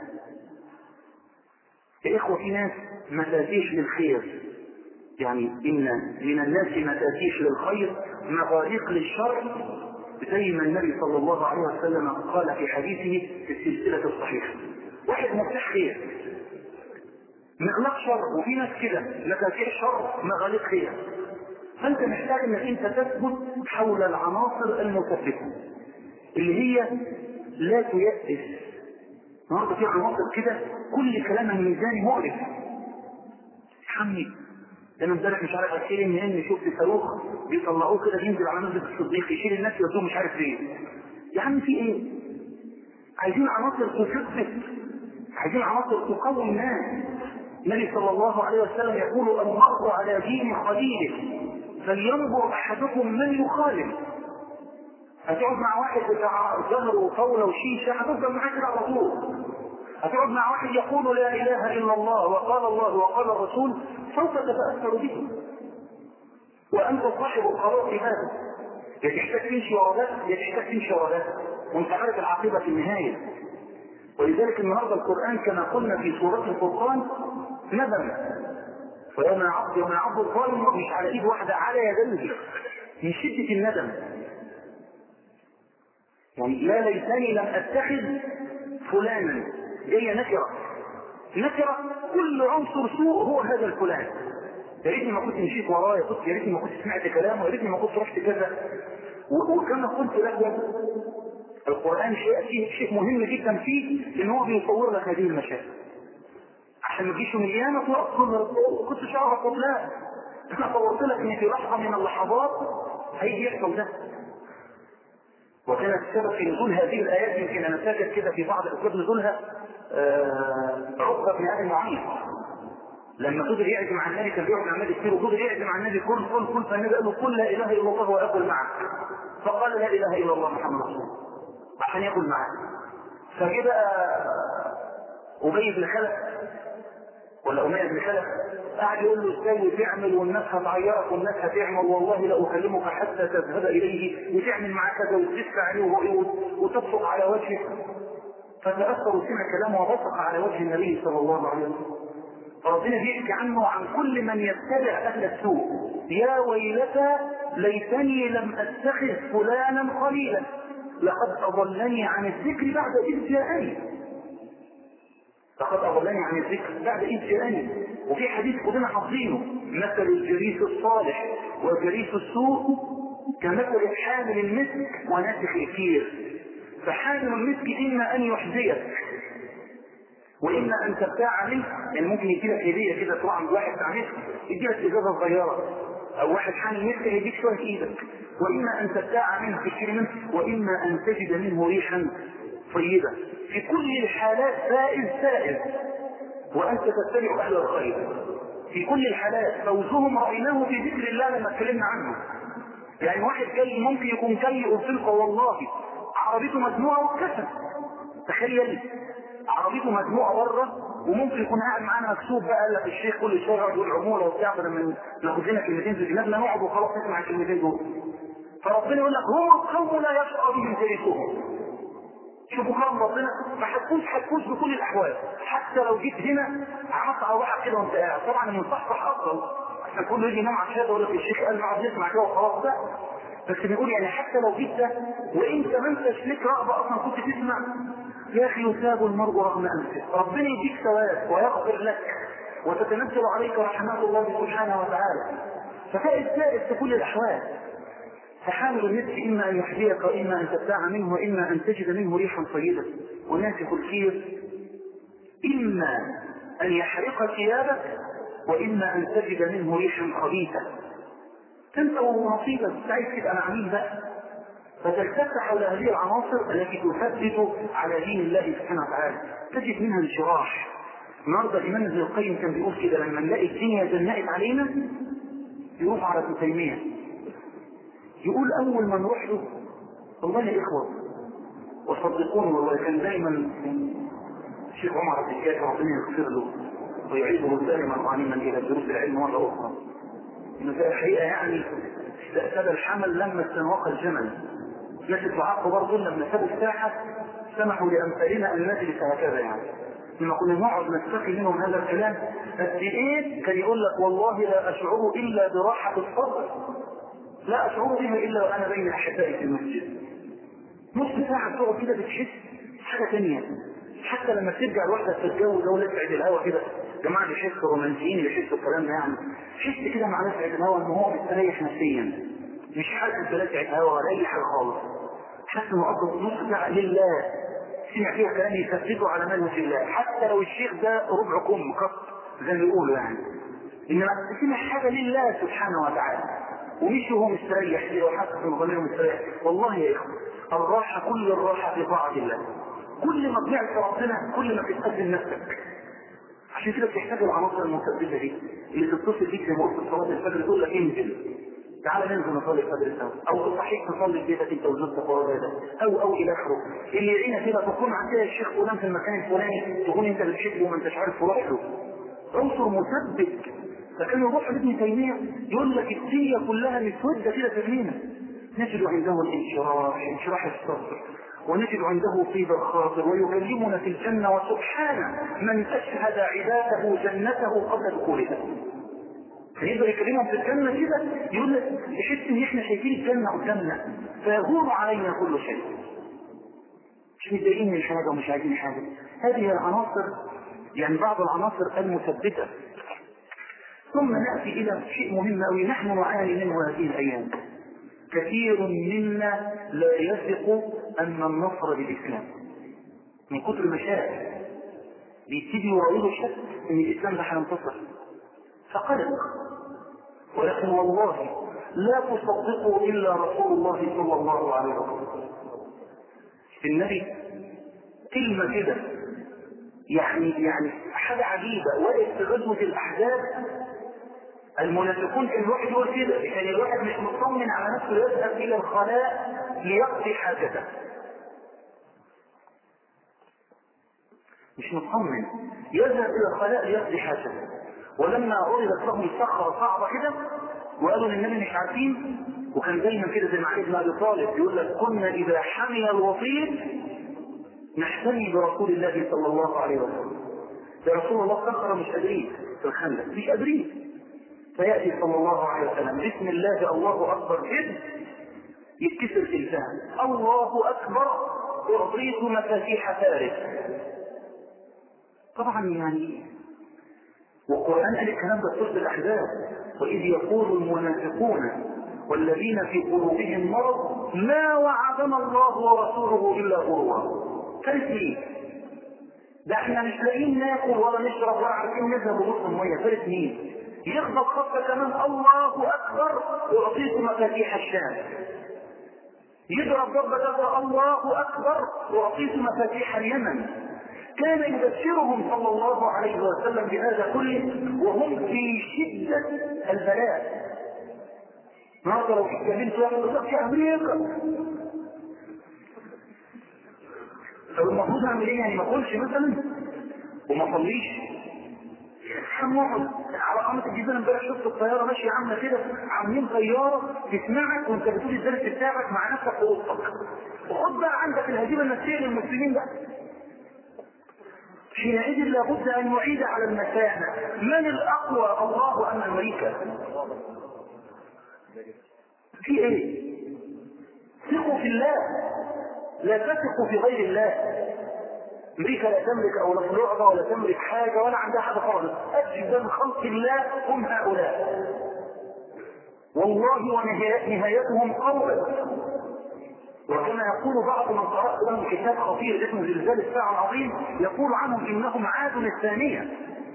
يا اخوه في ناس مفاتيح للخير يعني ان من الناس مفاتيح للخير مغاليق للشر زي ما النبي صلى الله عليه وسلم قال في حديثه في السلسله الصحيحه واحد مفتاح خير مغلاق شر وفي ناس كده مفاتيح شر مغاليق خير فانت محتاج انك انت تثبت حول العناصر المثبته اللي هي لا تيأس النهارده في عناصر كده كل كلامها ميزاني مقرف حمي انا امبارح مش عارف اشيل منين شفت صاروخ بيطلعوه كده ينزل على مسجد الصديق يشيل الناس يودوه مش عارف فين يا عم في ايه؟ عايزين عناصر تثبت عايزين عناصر تقوي الناس النبي صلى الله عليه وسلم يقول المرء على دين خليله فلينظر احدكم من يخالف هتقعد مع واحد بتاع زهر وطاوله وشيشه هتفضل معاه كده على طول هتقعد مع واحد يقول لا اله الا الله وقال الله وقال الرسول سوف تتاثر به وانت صاحب القرار في هذا يا تحتاج تمشي ورا ده يا تحتاج تمشي ورا ده وانت عارف العاقبه في النهايه ولذلك النهارده القران كما قلنا في سوره الفرقان ندم ويوم يعض يوم يعض الظالم مش على ايد واحده على يديه من شده الندم يعني لا ليتني لم اتخذ فلانا هي نكره نكره كل عنصر سوء هو هذا الفلان يا ريتني ما كنت مشيت وراه يا يا ريتني ما كنت سمعت كلامه يا ريتني ما كنت رحت كذا وكما قلت لكم القران شيء فيه شيء مهم جدا فيه ان هو بيصور لك هذه المشاكل عشان ما تجيش من القيامه تقف تقول كنت شعرك لا انا صورت لك ان في لحظه من اللحظات هيجي يحصل ده وكانت السبب في نزول هذه الايات يمكن انا فاكر كده في بعض اسباب نزولها عقبه بن ابي معيط لما فضل يعزم عن النبي كان بيقعد مع النبي كتير وفضل يعزم عن النبي كل كل كل فالنبي قال له قل لا اله الا الله واكل معك فقال لا اله الا الله محمد رسول الله عشان ياكل معاه فجه بقى ابي بن خلف ولا اميه بن خلف قاعد يقول له ازاي وتعمل والناس هتعيرك والناس هتعمل والله لا اكلمك حتى تذهب اليه وتعمل معاه كذا وتدس عليه وتبصق على وجهه فتاثر وسمع كلامه وبصق على وجه النبي صلى الله عليه وسلم فربنا بيحكي عنه وعن كل من يتبع اهل السوء يا ويلتى ليتني لم اتخذ فلانا خليلا لقد اضلني عن الذكر بعد اذ جاءني لقد اضلني عن الذكر بعد اذ جاءني وفي حديث كلنا حافظينه مثل الجليس الصالح وجليس السوء كمثل حامل المسك وناسخ الكير فحامل المسك إما أن يحذيك وإما أن تبتاع منه يعني ممكن يديلك هدية كده تروح عند واحد بتاع مسك يديلك إزازة صغيرة أو واحد حامل مسك يديك شوية في إيدك وإما أن تبتاع منه تشتري منه وإما أن تجد منه ريحا طيبة في كل الحالات فائز فائز وأنت تتبع أهل الخير في كل الحالات فوزهم رأيناه في ذكر الله لما اتكلمنا عنه يعني واحد جاي ممكن يكون جاي قلت لك والله عربيته مجموعة واتكسر تخيل عربيته مجموعة بره وممكن يكون قاعد معانا مكسوب بقى قال لك الشيخ كل شويه يقعد يقول عموله وبتاع فلما ناخد لنا كلمتين في دماغنا نقعد وخلاص نسمع الكلمتين دول فربنا يقول لك هم القوم لا يشقى بهم جليسهم شوفوا كرم ربنا ما هتفوز هتفوز بكل الاحوال حتى لو جيت هنا عملت على واحد كده وانت قاعد طبعا المصحصح افضل عشان كله يجي ينام على الشهاده يقول لك الشيخ قال نقعد نسمع كده وخلاص ده بس بنقول يعني حتى لو جيت ده وانت ما انتش ليك رغبه اصلا كنت تسمع يا اخي يثاب المرء رغم انفه ربنا يديك ثواب ويغفر لك وتتنزل عليك رحمات الله سبحانه وتعالى ففائز فائز في كل الاحوال فحامل المسك إما أن يحذيك وإما أن تبتاع منه وإما أن تجد منه ريحا طيبة وناسخ الكير إما أن يحرق ثيابك وإما أن تجد منه ريحا خبيثة أنت ونصيبك عايز تبقى مع مين بقى فتلتف حول هذه العناصر التي تثبت على دين الله سبحانه وتعالى تجد منها انشراح النهارده الإمام ابن القيم كان بيقول كده لما نلاقي الدنيا زنقت علينا يروح على ابن تيمية يقول اول ما نروح له والله يا اخوة وصدقوني والله كان دايما الشيخ عمر عبد الكافي ربنا يغفر له ويعيده دائما غانما الى دروس العلم مره اخرى انه في الحقيقه يعني استأسد الحمل لما استنوق الجمل ناس الضعاف برضه لما سابوا الساحه سمحوا لامثالنا ان نجلس هكذا يعني لما كنا نقعد نستقي منهم هذا الكلام قد ايه كان يقول لك والله لا اشعر الا براحه الصدر لا أشعر بها إلا وأنا بين أحبائي في المسجد نص ساعة تقعد كده بتحس حاجة ثانية حتى لما ترجع لوحدك تتجوز أو لسعة الهوا كده جماعة بيحسوا رومانسيين بيحسوا الكلام ده يعني تحس كده مع لسعة الهوا إن هو مستريح نفسيا مش حاسس بلسعة الهوا ولا أي حاجة خالص حاسس إنه قضى نص ساعة لله سمع فيها كلام يثبته على منهج الله حتى لو الشيخ ده ربع كم قط زي ما بيقولوا يعني إنما سمع حاجة لله سبحانه وتعالى ومشي وهو مستريح كده وحاسس انه ضميره مستريح والله يا اخوه الراحه كل الراحه في طاعه الله كل ما طلعت ربنا كل ما بتقدم نفسك عشان كده بتحتاج العناصر المثبته دي اللي تتصل بيك زي ما قلت صلاه الفجر تقول لك انزل تعال ننزل نصلي الفجر سوا او تصحيك تصلي في بيتك انت وزوجتك ورا ده او او الى اخره اللي يعينك كده تكون عندها الشيخ فلان في المكان الفلاني تكون انت بتحبه وما انتش عارف تروح له عنصر مثبت فكان يروح لابن تيمية يقول لك الدنيا كلها مسودة كده تميمة نجد عنده الانشراح انشراح الصدر ونجد عنده طيب الخاطر ويكلمنا في الجنة وسبحانه من أشهد عباده جنته قبل دخولها فيقدر يكلمهم في الجنة كده يقول لك تحس ان احنا شايفين الجنة قدامنا فيهون علينا كل شيء مش متضايقين من حاجة ومش عايزين حاجة هذه العناصر يعني بعض العناصر المثبتة ثم نأتي إلى شيء مهم أوي نحن نعاني منه هذه الأيام كثير منا لا يثق أن النصر للإسلام من كتر المشاكل بيبتدي يراوده شك أن الإسلام ده هينتصر فقلق ولكن والله لا تصدقوا إلا رسول الله صلى الله عليه وسلم النبي كلمة كده يعني يعني حاجة عجيبة وقت في غزوة الأحزاب المنافقون كان الواحد يقول كده كان الواحد مش مطمن على نفسه يذهب الى الخلاء ليقضي حاجته مش مطمن يذهب الى الخلاء ليقضي حاجته ولما عرضت لهم صخره صعبه كده وقالوا للنبي مش عارفين وكان دايما كده زي ما علي بن ابي طالب يقول لك كنا اذا حمي الوطير نحتمي برسول الله صلى الله عليه وسلم يا رسول الله صخره مش قادرين في الخندق مش قادرين فيأتي صلى الله عليه وسلم بسم الله الله أكبر جد يتكسر في الفهم الله أكبر أعطيت مفاتيح فارس طبعا يعني والقرآن قال الكلام ده في سورة الأحزاب وإذ يقول المنافقون والذين في قلوبهم مرض ما وعدنا الله ورسوله الا غرورا ثالث مين ده احنا مش لاقيين ناكل ولا نشرب ولا عارفين نذهب ببطن الميه ثالث مين يخبط خطه كمان الله اكبر واعطيكم مفاتيح الشام يضرب ضربة كذا الله أكبر وأعطيكم مفاتيح اليمن كان يبشرهم صلى الله عليه وسلم بهذا كله وهم في شدة البلاء النهارده لو اتكلمت واحد يقول في امريكا طب المفروض اعمل ايه يعني ما اكلش مثلا وما اصليش هنقعد على قناه الجيزان امبارح شفت الطياره ماشيه عامله كده عاملين طياره تسمعك وانت بتقول الدرس بتاعك مع نفسك في اوضتك وخد بقى عندك الهزيمه النفسيه للمسلمين بقى حينئذ لابد ان نعيد على المساحه من الاقوى الله ام امريكا في ايه ثقوا في الله لا تثقوا في غير الله امريكا لا تملك او لا لعبه ولا تملك حاجه ولا عندها حاجه خالص اجل خلق الله هم هؤلاء والله ونهايتهم قولا وكما يقول بعض من قرات لهم كتاب خطير اسمه زلزال الساعه العظيم يقول عنهم انهم عاد الثانيه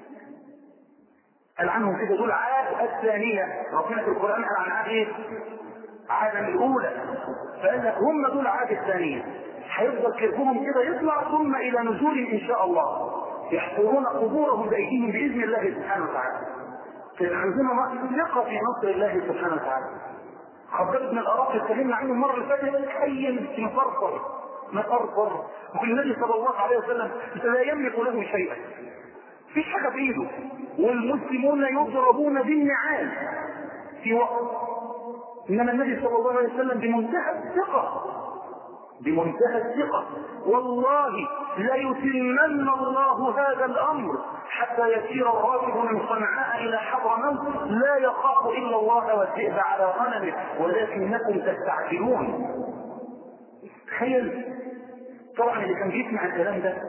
قال عنهم كده دول عاد الثانيه ربنا في القران قال عن عاد ايه؟ عاد الاولى فقال لك هم دول عاد الثانيه هيفضل كربهم كده يطلع ثم الى نزول ان شاء الله يحفرون قبورهم بايديهم باذن الله سبحانه وتعالى عندنا ثقه في نصر الله سبحانه وتعالى خبرت بن الأراق اتكلمنا عنه المرة اللي فاتت حيا مفرفر مفرفر والنبي صلى الله عليه وسلم لا يملك له شيئا في حاجة في ايده والمسلمون يضربون بالنعال في وقت انما النبي صلى الله عليه وسلم بمنتهى الثقة بمنتهى الثقة والله ليتمن الله هذا الأمر حتى يسير الراكب من صنعاء إلى حضرموت لا يخاف إلا الله والذئب على غنمه ولكنكم تستعجلون تخيل طبعا اللي كان بيسمع الكلام ده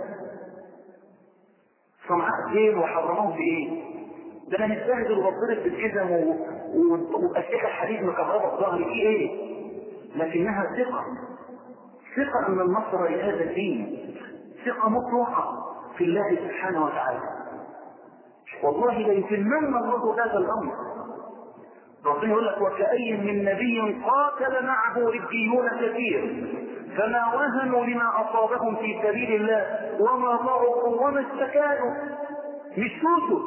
صنعاء فين وحضرموت بايه؟ ده انا متبهدل وبضرب بالجزم واسلحه حديد مكهرباء في ظهري في ايه؟ لكنها ثقه ثقة أن النصر لهذا الدين ثقة مطلقة في الله سبحانه وتعالى والله ليتمن الله هذا الأمر ربنا يقول لك وكأي من نبي قاتل معه ربيون كثير فما وهنوا لما أصابهم في سبيل الله وما ضعفوا وما استكانوا مش سوسوا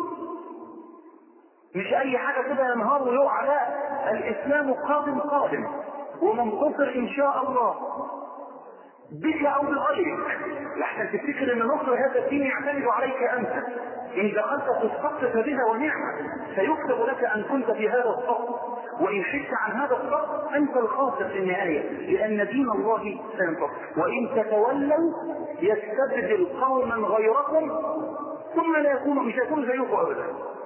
مش أي حاجة كده ينهار ويقع لا الإسلام قادم قادم ومنتصر إن شاء الله بك او بغيرك لحسن تفتكر ان نصر هذا الدين يعتمد عليك انت ان دخلت في الصف فبها ونعمه سيكتب لك ان كنت في هذا الصف وان حدت عن هذا الصف انت الخاسر في النهايه لان دين الله سينتصر وان تتولوا يستبدل قوما غيركم ثم لا يكونوا مش هيكونوا زيكم ابدا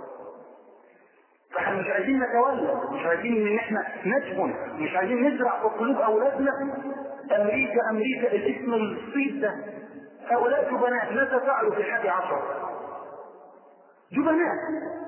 فاحنا مش عايزين نتولى مش عايزين ان احنا نجبن مش عايزين نزرع في قلوب اولادنا امريكا امريكا الاسم الصيت ده هؤلاء جبناء ماذا فعلوا في الحادي عشر جبناء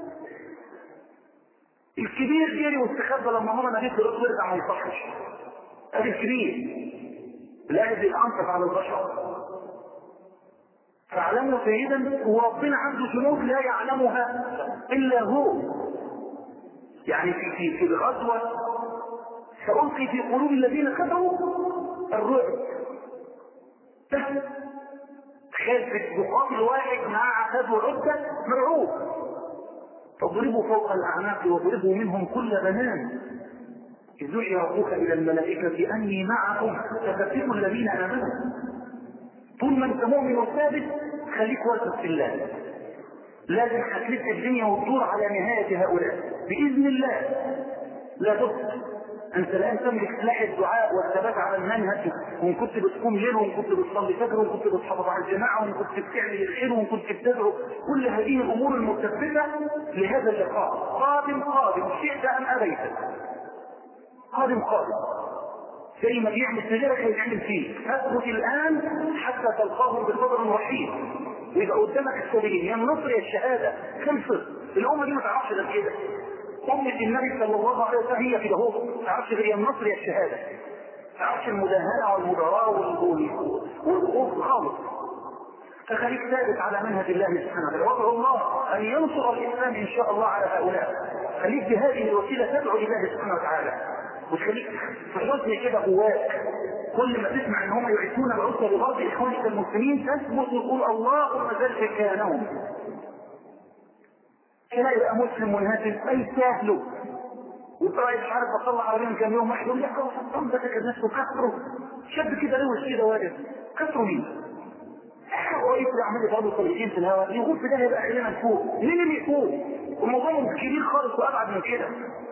الكبير جري واستخبى لما ماما نجيب له ويرجع ما يصحش ادي الكبير لا يدري الانصف على البشر فاعلموا سيدا وربنا عنده جنود لا يعلمها الا هو يعني في في في الغزوه سألقي في قلوب الذين كفروا الرعب تخيل في مقابل واحد مع عتاد وعدة مرعوب فاضربوا فوق الأعناق واضربوا منهم كل بنان إذ يوحي ربك إلى الملائكة أني معكم فثبتوا الذين آمنوا طول ما أنت مؤمن وثابت خليك واثق في الله لازم هتلف الدنيا وتدور على نهاية هؤلاء بإذن الله لا تخطئ انت الان تملك سلاح الدعاء والثبات على المنهج وان كنت بتقوم ليل وان كنت بتصلي فجر وان كنت بتحافظ على الجماعه وان كنت بتعمل الخير وان كنت بتدعو كل هذه الامور المثبته لهذا اللقاء قادم قادم شئت ام ابيت قادم قادم زي ما بيعمل في غيرك هيتعمل فيه اثبت الان حتى تلقاه بصدر رحيم ويبقى قدامك السبيلين يا النصر يا الشهاده خلصت الامه دي ما تعرفش غير كده أمة النبي صلى الله عليه وسلم هي كده هو ما تعرفش غير النصر يا الشهادة ما تعرفش المداهنة والمدراء والخوف خالص فخليك ثابت على منهج الله سبحانه وتعالى وادعو الله ان ينصر الاسلام ان شاء الله على هؤلاء خليك بهذه الوسيله تدعو الله سبحانه وتعالى وتخليك في حزن كده جواك كل ما تسمع ان هم يعيشون العسر لبعض اخوانك المسلمين تثبت وتقول اللهم زل كانهم كده يبقى مسلم منهزم اي سهله وطلع مش عارف اطلع عليهم كام يوم واحد يقول لك هو صدام ده كان نفسه كسره شاب كده روش كده واقف كسره مين؟ رئيس يعمل يضربوا طريقين في الهواء يقول في ده هيبقى علينا نفوق مين اللي يفوق؟ الموضوع كبير خالص وابعد من كده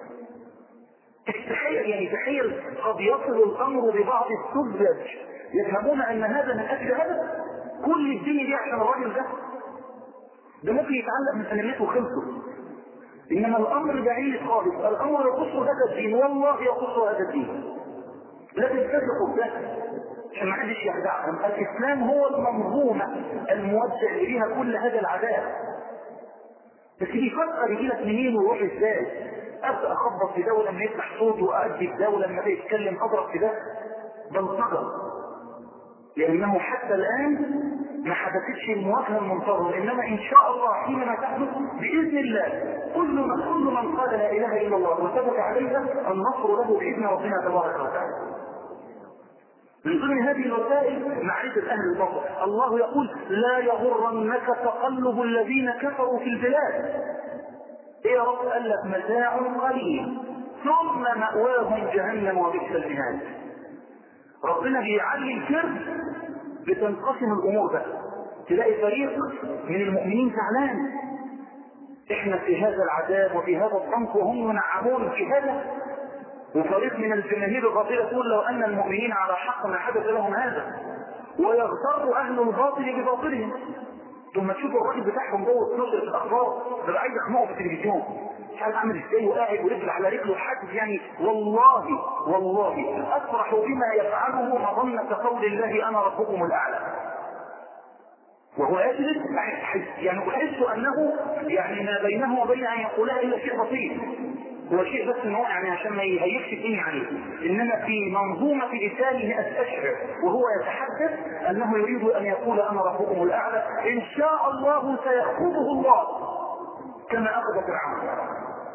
تخيل يعني تخيل قد يصل الامر ببعض السذج يفهمون ان هذا من اجل هذا كل الدنيا دي عشان الراجل ده ده ممكن يتعلق من سلامته وخلصه انما الامر بعيد خالص الامر يخص هذا الدين والله يخص هذا الدين لا تتفقوا بده عشان ما حدش يخدعهم الاسلام هو المنظومه الموجه اليها كل هذا العذاب بس بيفكر يجي لك منين ويروح ازاي ابدا اخبط في دوله لما يفتح صوته وادي في دوله لما يتكلم اضرب في ده بلطجه لانه حتى الان ما حدثتش المواجهه المنتظره انما ان شاء الله حينما تحدث باذن الله كل من كل من قال لا اله الا الله وثبت عليها النصر له باذن ربنا تبارك وتعالى من ضمن هذه الوسائل معرفة أهل البصر الله يقول لا يغرنك تقلب الذين كفروا في البلاد إيه يا رب قال لك متاع قليل ثم مأواهم جهنم وبئس المهاد ربنا بيعلي الكرب بتنقسم الأمور بقى تلاقي فريق من المؤمنين زعلان احنا في هذا العذاب وفي هذا الضنك وهم منعمون في هذا وفريق من الجماهير الغافلة تقول لو أن المؤمنين على حق ما حدث لهم هذا ويغتر أهل الباطل بباطلهم ثم تشوفوا الراجل بتاعهم جوه 12 في الأخبار بيبقى عايز يخنقه في التلفزيون مش عارف عامل ازاي وقاعد ورجل على رجله وحاسس يعني والله والله أفرح بما يفعله مظنة قول الله أنا ربكم الأعلى وهو يجلس يعني أحس أنه يعني ما بينه وبين أن يقولها إلا شيء بسيط هو شيء بس ان هو يعني عشان ما يهيئش الدنيا عليه انما في منظومه لسانه استشعر وهو يتحدث انه يريد ان يقول انا ربكم الاعلى ان شاء الله سياخذه الله كما اخذ فرعون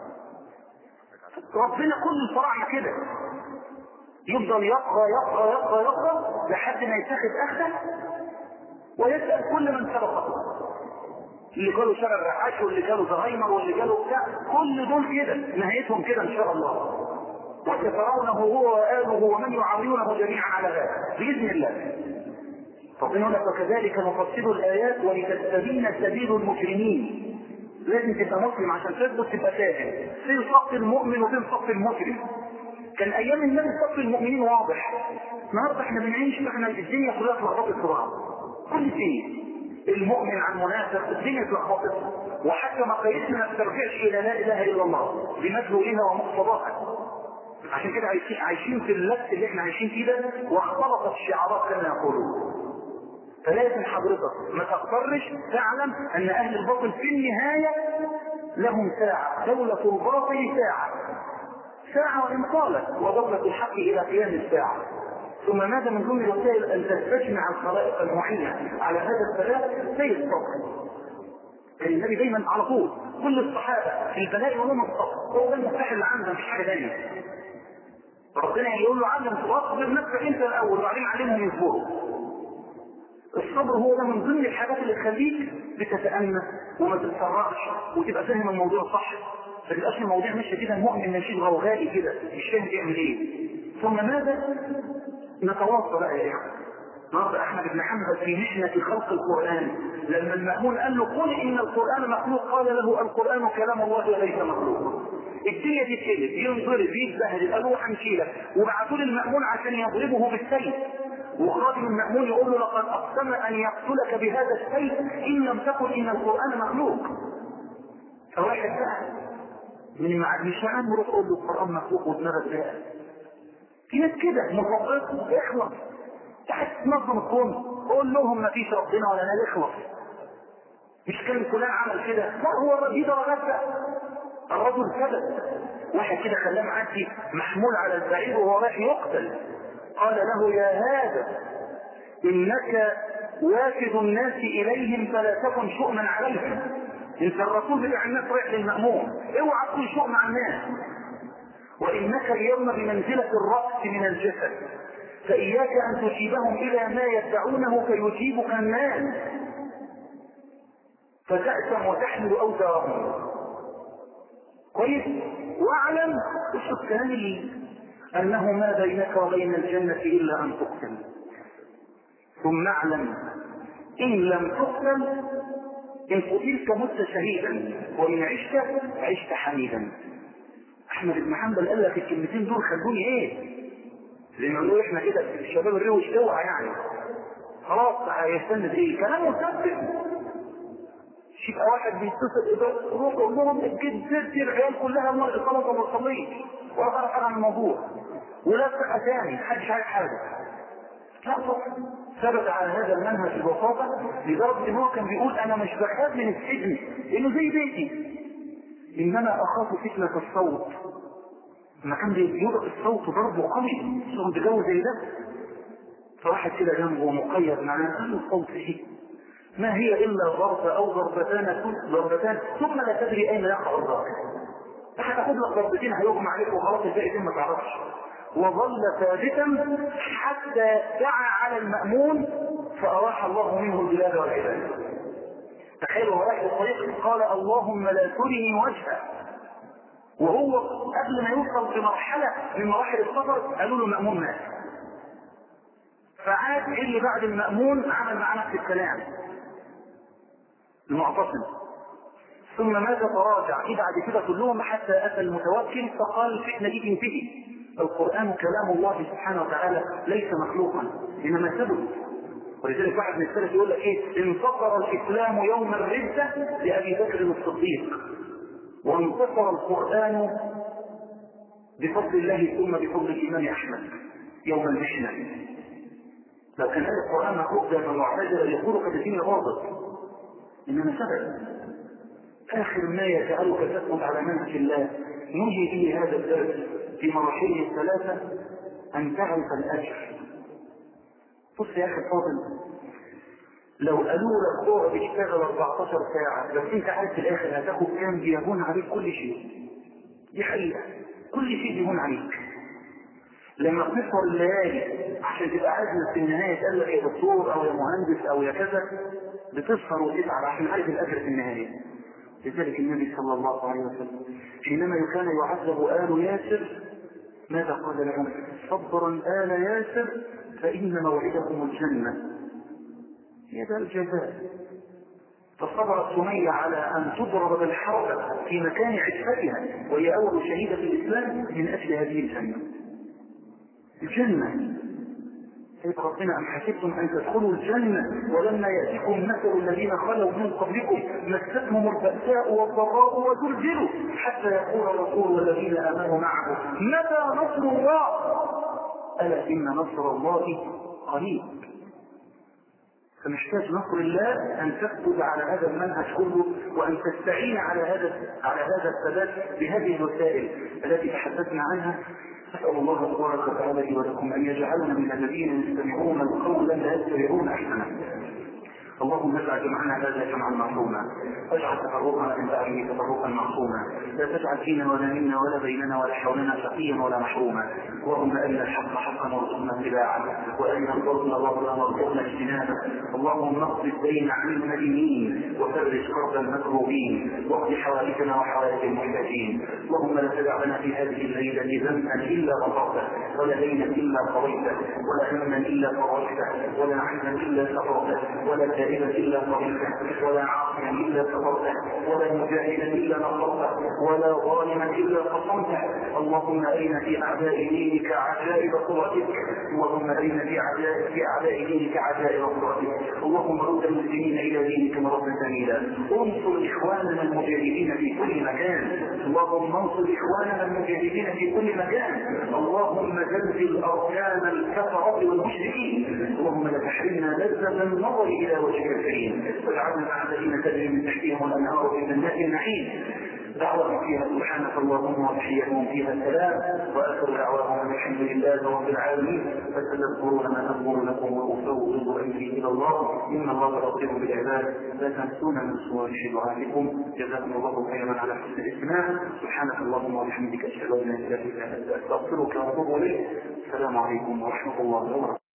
ربنا كل الفراعنه كده يفضل يبقى يبقى يبقى يبقى لحد ما يتخذ اخذه ويسال كل من سبقه اللي قالوا شرع الرعاش واللي قالوا زهايمر واللي قالوا بتاع كل دول كده نهايتهم كده ان شاء الله وسترونه هو واله ومن يعاونونه جميعا على ذلك باذن الله ربنا يقول لك وكذلك نفصل الايات ولتستبين سبيل المجرمين لازم تبقى مسلم عشان تثبت تبقى فاهم في صف المؤمن وفي صف المجرم كان ايام النبي صف المؤمنين واضح النهارده احنا بنعيش احنا الدنيا كلها اتلخبطت في بعض كل شيء المؤمن عن منافق الدنيا اتلخبطت وحتى مقاييسنا ما بترجعش الى لا اله الا الله بمدلولها ومقتضاها عشان كده عايشين عايشين في اللبس اللي احنا عايشين فيه ده واختلطت الشعارات كما يقولون فلازم حضرتك ما تغترش تعلم ان اهل الباطل في النهايه لهم ساعه دوله الباطل ساعه ساعه وان طالت ودوله الحق الى قيام الساعه ثم ماذا من ضمن الوسائل ان تستجمع الخلائق المعينه على هذا الثبات زي الصبر كان النبي دايما على طول كل الصحابه في البلاء يقولون الصبر هو ده المفتاح اللي عندنا مفيش حاجه ثانيه ربنا يقول له علم واصبر نفسك انت الاول وبعدين علمهم يصبروا الصبر هو ده من ضمن الحاجات اللي تخليك بتتأنى وما تتسرعش وتبقى فاهم الموضوع صح ما تبقاش الموضوع ماشي كده المؤمن ماشي غوغائي كده مش فاهم بيعمل ايه ثم ماذا نتواصى بقى يا اخوه النهارده احمد بن حنبل في محنه خلق القران لما المامون قال له قل ان القران مخلوق قال له القران كلام الله وليس مخلوق الدنيا دي تقلب ينضرب يتبهدل قالوا هنشيلك وبعثوا له المامون عشان يضربه بالسيف وخادم المأمون يقول له لقد أقسم أن يقتلك بهذا السيف إن لم تكن إن القرآن مخلوق. فواحد بقى من مع مش عامل تقول له القرآن مخلوق ودماغك بقى. في ناس كده مطبقة اخلص. تحت تنظم الكون قول لهم ما فيش ربنا ولا نال اخلص. مش كان فلان عمل كده لا هو دي درجات بقى الرجل ثبت واحد كده خلاه معدي محمول على البعير وهو رايح يقتل قال له يا هذا انك وافد الناس اليهم فلا تكن شؤما عليهم انت الرسول بتاع الناس رايح للمأمون اوعى تكون شؤم على الناس وانك اليوم بمنزلة الرأس من الجسد فإياك أن تجيبهم إلى ما يدعونه فيجيبك الناس فتأثم وتحمل أوزارهم كويس واعلم اشوف كلامي أنه ما بينك وبين الجنة إلا أن تقتل ثم اعلم إن لم تقتل إن قتلت مت شهيدا وإن عشت عشت حميدا أحمد بن حنبل قال لك الكلمتين دول خلوني إيه؟ زي ما نقول إحنا كده الشباب الروش اوعى يعني خلاص هيستند إيه؟ كلامه ثبت يبقى واحد بيتصل روح يقول لهم جدتي العيال كلها طلبه ما تصليش ولا تعرف حاجه عن الموضوع ولا ثقه ثاني محدش عارف حاجه لا ثبت على هذا المنهج ببساطه لدرجه ان هو كان بيقول انا مش بخاف من السجن لانه زي بيتي انما اخاف فتنه الصوت لما كان بيضرب الصوت ضربه قوي صوت جو زي ده فواحد كده جنبه مقيد معاه قال له الصوت ايه ما هي إلا ضربة أو ضربتان ضربتان ثم لا تدري أين يقع الضرب هتاخد لك ضربتين هيغمى عليك وخلاص الباقي ما تعرفش وظل ثابتا حتى دعا على المأمون فأراح الله منه البلاد والعباد تخيلوا هو رايح الطريق قال اللهم لا ترني وجهه وهو قبل ما يوصل في مرحلة من مراحل السفر قالوا له المأمون مات فعاد اللي بعد المأمون عمل مع نفس الكلام المعتصم ثم ماذا تراجع إيه بعد كده كلهم حتى أتى المتوكل فقال الفتنة دي تنتهي القرآن كلام الله سبحانه وتعالى ليس مخلوقا إنما ثبت ولذلك واحد من السلف يقول لك ايه انتصر الاسلام يوم الردة لابي بكر الصديق وانتصر القرآن بفضل الله ثم بفضل الامام احمد يوم المحنة لو كان هذا القرآن مخلوق زي ما المعتزلة يقولوا قد الدين باطل انما ثبت اخر ما يجعلك تثبت على منهج الله نجي به هذا الدرس في مراحله الثلاثة ان تعرف الاجر بص يا اخي الفاضل لو قالوا لك اقعد اشتغل 14 ساعة بس انت عارف في الاخر هتاخد كام بيهون عليك كل شيء دي حقيقة كل شيء بيهون عليك لما تسهر الليالي عشان تبقى عارف في النهاية تقول لك يا دكتور او يا مهندس او يا كذا بتسهر وتتعب عشان عارف الاجر في النهاية لذلك النبي صلى الله عليه وسلم حينما كان يعذب آل ياسر ماذا قال لهم صبرا آل ياسر فإن موعدكم الجنة هي ده الجزاء فصبرت سمية على أن تضرب بالحرب في مكان عفتها وهي أول شهيدة في الإسلام من أجل هذه الجنة الجنة سيد ربنا أم حسبتم أن تدخلوا الجنة ولما يأتيكم مثل الذين خلوا من قبلكم مستهم البأساء والضراء وزلزلوا حتى يقول الرسول والذين آمنوا معه متى نصر الله ألا إن نصر الله قريب فمحتاج نصر الله أن تثبت على هذا المنهج كله وأن تستعين على هذا على هذا الثبات بهذه الوسائل التي تحدثنا عنها أسأل الله تبارك وتعالى لي ولكم أن يجعلنا من الذين يستمعون القول لا يتبعون أحسنه اللهم اجعل جمعنا هذا جمعا معصوما واجعل تفرقنا من بعده تفرقا معصوما لا تجعل فينا ولا منا ولا بيننا ولا حولنا شقيا ولا محروما اللهم ارنا الحق حقا وارزقنا اتباعه وارنا الباطل باطلا وارزقنا اجتنابه اللهم اقض الدين عن المدينين وفرج كرب المكروبين واقض حوائجنا وحوائج المحتاجين اللهم لا تدع لنا في هذه الليله ذنبا الا غفرته ولا دينا الا قضيته ولا هما الا فرجته ولا عينا الا سترته ولا تائبا الا قضيته ولا عاصيا الا سترته ولا مجاهدا الا نصرته ولا ظالما الا قصمته اللهم ارنا في اعداء دينك عجائب قدرتك اللهم ارنا في اعداء في اعداء دينك عجائب قدرتك اللهم رد المسلمين الى دينك مردا جميلا انصر اخواننا المجاهدين في كل مكان اللهم انصر اخواننا المجاهدين في كل مكان اللهم زلزل اركان الكفره والمشركين اللهم لا تحرمنا لذه النظر الى وجهك الكريم واجعلنا مع الذين تجري من تحتهم الانهار في جنات النعيم دعوهم فيها سبحانك اللهم وتحيتهم فيها السلام واخر دعواهم الحمد لله رب العالمين فستذكرون ما اقول لكم وافوض امري الى الله ان الله لطيف بالعباد لا تنسونا من صور دعائكم جزاكم الله خيرا على حسن الاستماع سبحانك اللهم وبحمدك اشهد ان لا اله الا انت استغفرك واتوب اليك السلام عليكم ورحمه الله وبركاته